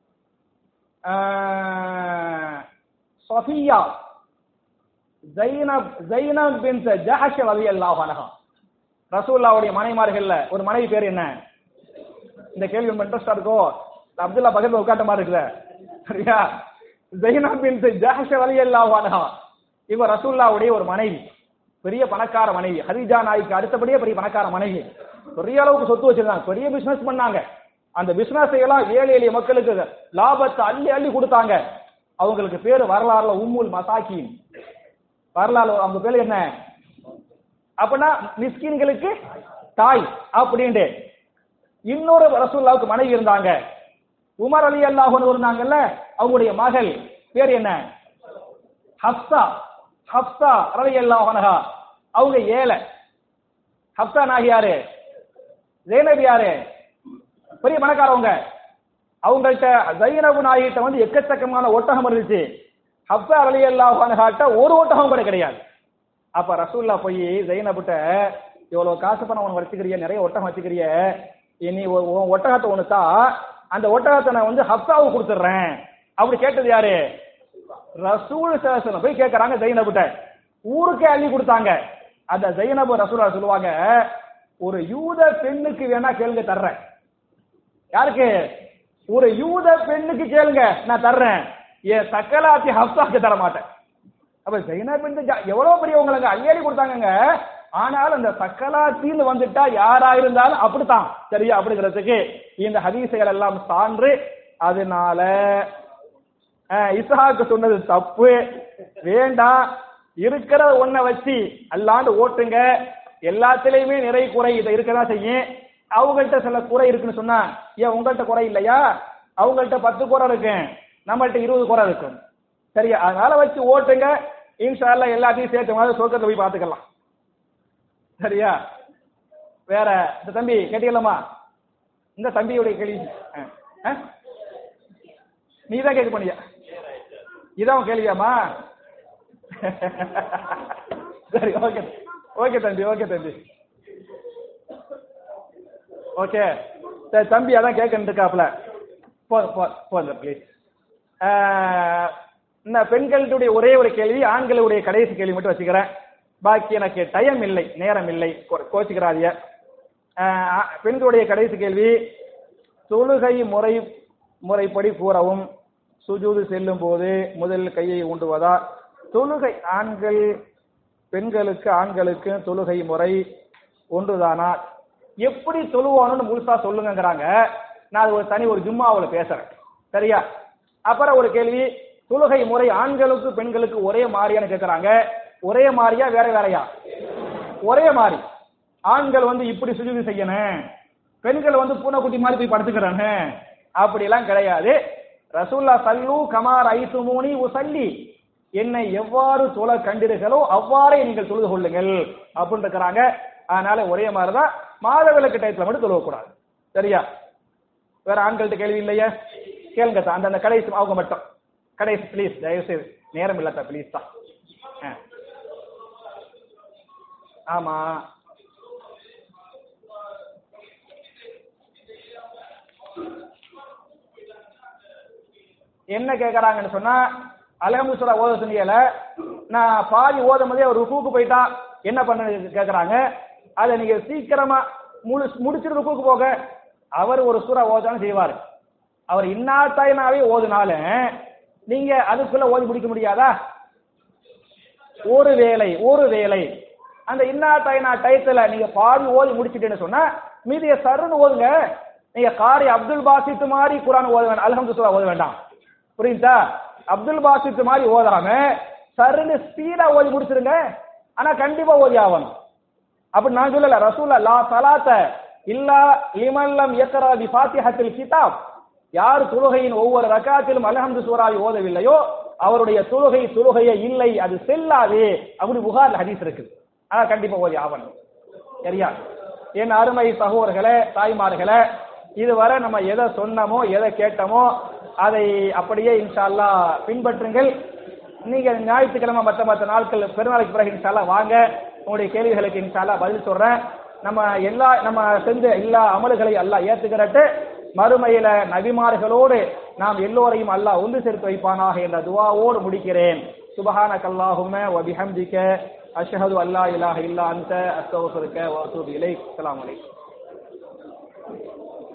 ஆஹ், சஃபியா ஜைனப் ஜைனப் பின் ஜஹஷ் ரலியல்லாஹு அன்ஹா ரசூல்லாவுடைய மனைவிமார்கள்ல ஒரு மனைவி பேர் என்ன இந்த கேள்வி ரொம்ப இன்ட்ரெஸ்டா இருக்கோ இந்த அப்துல்லா பக்கத்துல உட்காட்ட மாதிரி இருக்குதே சரியா ஜைனப் பின் ஜஹஷ் ரலியல்லாஹு அன்ஹா இவ ரசூல்லாவுடைய ஒரு மனைவி பெரிய பணக்கார மனைவி ஹரிஜா நாய்க்கு அடுத்தபடியே பெரிய பணக்கார மனைவி பெரிய அளவுக்கு சொத்து வச்சிருந்தாங்க பெரிய பிசினஸ் பண்ணாங்க அந்த பிசினஸ் எல்லாம் ஏழை எளிய மக்களுக்கு லாபத்தை அள்ளி அள்ளி கொடுத்தாங்க அவங்களுக்கு பேரு வரலாறுல உம்முல் மசாக்கின் வரலாறு அவங்க பேரு என்ன அப்படின்னா மிஸ்கின்களுக்கு தாய் அப்படின்ட்டு இன்னொரு ரசூல்லாவுக்கு மனைவி இருந்தாங்க உமர் அலி அல்லாஹ் இருந்தாங்கல்ல அவங்களுடைய மகள் பேர் என்ன ஹப்சா ஹப்சா ரலி அல்லாஹ் அவங்க ஏழை ஹப்சா நாகி யாரு ஜெயனப் யாரு பெரிய பணக்காரவங்க அவங்கள்ட்ட ஜைனபு நாயிட்ட வந்து எக்கச்சக்கமான ஒட்டகம் இருந்துச்சு ஹப்சா அலி அல்லாஹாட்ட ஒரு ஒட்டகம் கூட கிடையாது அப்ப ரசூல்லா போய் ஜைனபுட்ட இவ்வளவு காசு பணம் உனக்கு வச்சுக்கிறிய நிறைய ஒட்டகம் வச்சுக்கிறிய இனி உன் உன் ஒட்டகத்தை ஒன்று தா அந்த ஒட்டகத்தை நான் வந்து ஹப்சாவுக்கு கொடுத்துட்றேன் அப்படி கேட்டது யாரு ரசூல் சேசன போய் கேட்கறாங்க ஜைனபுட்ட ஊருக்கே அள்ளி கொடுத்தாங்க அந்த ஜைனபு ரசூலா சொல்லுவாங்க ஒரு யூத பெண்ணுக்கு வேணா கேளுங்க தர்றேன் யாருக்கு ஒரு யூத பெண்ணுக்கு கேளுங்க நான் தர்றேன் என் சக்கலாத்தி ஹப்சாக்கு தர மாட்டேன் அப்ப ஜெயினப் பின் ஜா- எவ்வளவு பெரியவங்களுக்கு அள்ளி கொடுத்தாங்கங்க ஆனால் அந்த சக்கலாத்தின்னு வந்துட்டா யாரா இருந்தாலும் அப்படித்தான் சரியா அப்படிங்கிறதுக்கு இந்த ஹதீசுகள் எல்லாம் சான்று அதனால அஹ், இஸ்ஹாக்கு சொன்னது தப்பு வேண்டாம் இருக்கிற ஒன்ன வச்சு அல்லாண்டு ஓட்டுங்க எல்லாத்துலயுமே நிறை குறை இதை இருக்கதான் செய்யும் அவங்கள்ட்ட சில குறை இருக்குன்னு சொன்னா ஏன் உங்கள்ட்ட குறை இல்லையா அவங்கள்ட்ட பத்து குறை இருக்கு நம்மள்ட்ட இருபது குறை இருக்கும் சரியா அதனால வச்சு ஓட்டுங்க இன்ஷா அல்லாஹ் எல்லாத்தையும் சேர்த்து மாதிரி சொர்க்கத்தை போய் பார்த்துக்கலாம் சரியா வேற இந்த தம்பி கேட்டீங்களாமா இந்த தம்பியுடைய கேள்வி ஆ, ஆ? நீ தான் கேட்க பண்ணியா இதான் உன் கேள்வியாமா சரி ஓகே ஓகே தம்பி ஓகே தம்பி ஓகே சரி தம்பி அதான் கேட்கன்னு இருக்காப்ல போ போ போதும் ப்ளீஸ் இந்த பெண்களுடைய ஒரே ஒரு கேள்வி ஆண்களுடைய கடைசி கேள்வி மட்டும் வச்சுக்கிறேன் பாக்கி எனக்கு டைம் இல்லை நேரம் இல்லை கோ- கோச்சிக்கிறாதிய ஆஹ் ஆ- பெண்களுடைய கடைசி கேள்வி தொழுகை முறை முறைப்படி கூறவும் சுஜூது செல்லும் போது முதல் கையை ஊண்டுவதா தொழுகை ஆண்கள் பெண்களுக்கு ஆண்களுக்கு தொழுகை முறை ஒன்றுதானா எப்படி தொழுவானுன்னு முழுசா சொல்லுங்கங்கிறாங்க நான் அது ஒரு தனி ஒரு ஜும்மாவில் பேசுறேன் சரியா அப்புறம் ஒரு கேள்வி தொழுகை முறை ஆண்களுக்கு பெண்களுக்கு ஒரே மாதிரியான்னு கேட்கறாங்க ஒரே மாதிரியா வேற வேறயா ஒரே மாதிரி ஆண்கள் வந்து இப்படி சுஜூதி செய்யணும் பெண்கள் வந்து பூனைக்குட்டி மாதிரி போய் படுத்துக்கிறாங்க அப்படிலாம் கிடையாது ரசூல்லா சல்லு கமார் ஐசுமூனி உசல்லி என்னை எவ்வாறு தொழ கண்டீர்களோ அவ்வாறே நீங்கள் தொழுது கொள்ளுங்கள் அப்படின்னு இருக்கிறாங்க அதனால ஒரே மாதிரி தான் மாதவிலக்கு டயத்துல மட்டும் தொழுவக்கூடாது சரியா வேற ஆண்கள்ட்ட கேள்வி இல்லையா கேளுங்க சார் அந்த அந்த கடைசி அவங்க மட்டும் கடைசி ப்ளீஸ் தயவு செய்து நேரம் இல்லத்தா ப்ளீஸ் தான் ஆ. ஆமா என்ன கேக்குறாங்கன்னு சொன்னா அலகமு சூரா ஓத சொன்னீங்கல நான் பாதி ஓதும் போதே ஒரு ருக்குக்கு போயிட்டா என்ன பண்ண கேக்குறாங்க அதை நீங்க சீக்கிரமா முழு முடிச்சிட்டு ருக்குக்கு போக அவர் ஒரு சூறா ஓதான்னு செய்வார் அவர் இன்னாத்தாயினாவே ஓதுனாலும் நீங்க அதுக்குள்ள ஓதி முடிக்க முடியாதா ஒரு வேலை ஒரு வேலை அந்த இன்னா டைனா டயத்துல நீங்க பாதி ஓதி முடிச்சிட்டேன்னு சொன்னா மீதிய சருன்னு ஓதுங்க நீங்க காரி அப்துல் பாசித் மாதிரி குரான் ஓத வேண்டாம் அல்ஹம்து சூரா ஓத வேண்டாம் புரியுதா அப்துல் பாசித் மாதிரி ஓதாம சருன்னு ஸ்பீடா ஓதி முடிச்சிருங்க ஆனா கண்டிப்பா ஓதி ஆகணும் அப்படி நான் சொல்லல ரசூல லா சலாத்த இல்லா லிமல்லம் யக்ரா பி ஃபாத்திஹத்தில் கிதாப் யார் தொழுகையின் ஒவ்வொரு ரக்காத்திலும் அல்ஹம்து சூராவை ஓதவில்லையோ அவருடைய தொழுகை தொழுகையே இல்லை அது செல்லாது அப்படி புகார் ஹதீஸ் இருக்கு ஆனா கண்டிப்பா ஓதி ஆவணும் சரியா என் அருமை சகோதரர்களே தாய்மார்களே இதுவரை நம்ம எதை சொன்னமோ எதை கேட்டமோ அதை அப்படியே இன்ஷா அல்லாஹ் பின்பற்றுங்கள் நீங்க ஞாயிற்றுக்கிழமை மற்ற மற்ற நாட்கள் பெருநாளைக்கு பிறகு இன்ஷா அல்லாஹ் வாங்க உங்களுடைய கேள்விகளுக்கு இன்ஷா அல்லாஹ் பதில் சொல்றேன் நம்ம எல்லா நம்ம செஞ்ச எல்லா அமல்களை அல்லாஹ் ஏத்துக்கிறட்டு மறுமையில நபிமார்களோடு நாம் எல்லோரையும் அல்லாஹ் ஒன்று சேர்த்து வைப்பானாக என்ற துவாவோடு முடிக்கிறேன் சுபஹானக அல்லாஹும்ம வ பிஹம்திக அஷ்ஹது அல்லா இலாஹ இல்லா அன்த அஸ்தக்ஃபிருக வ அத்தூபு இலைக் அஸ்ஸலாமு அலைக்கும்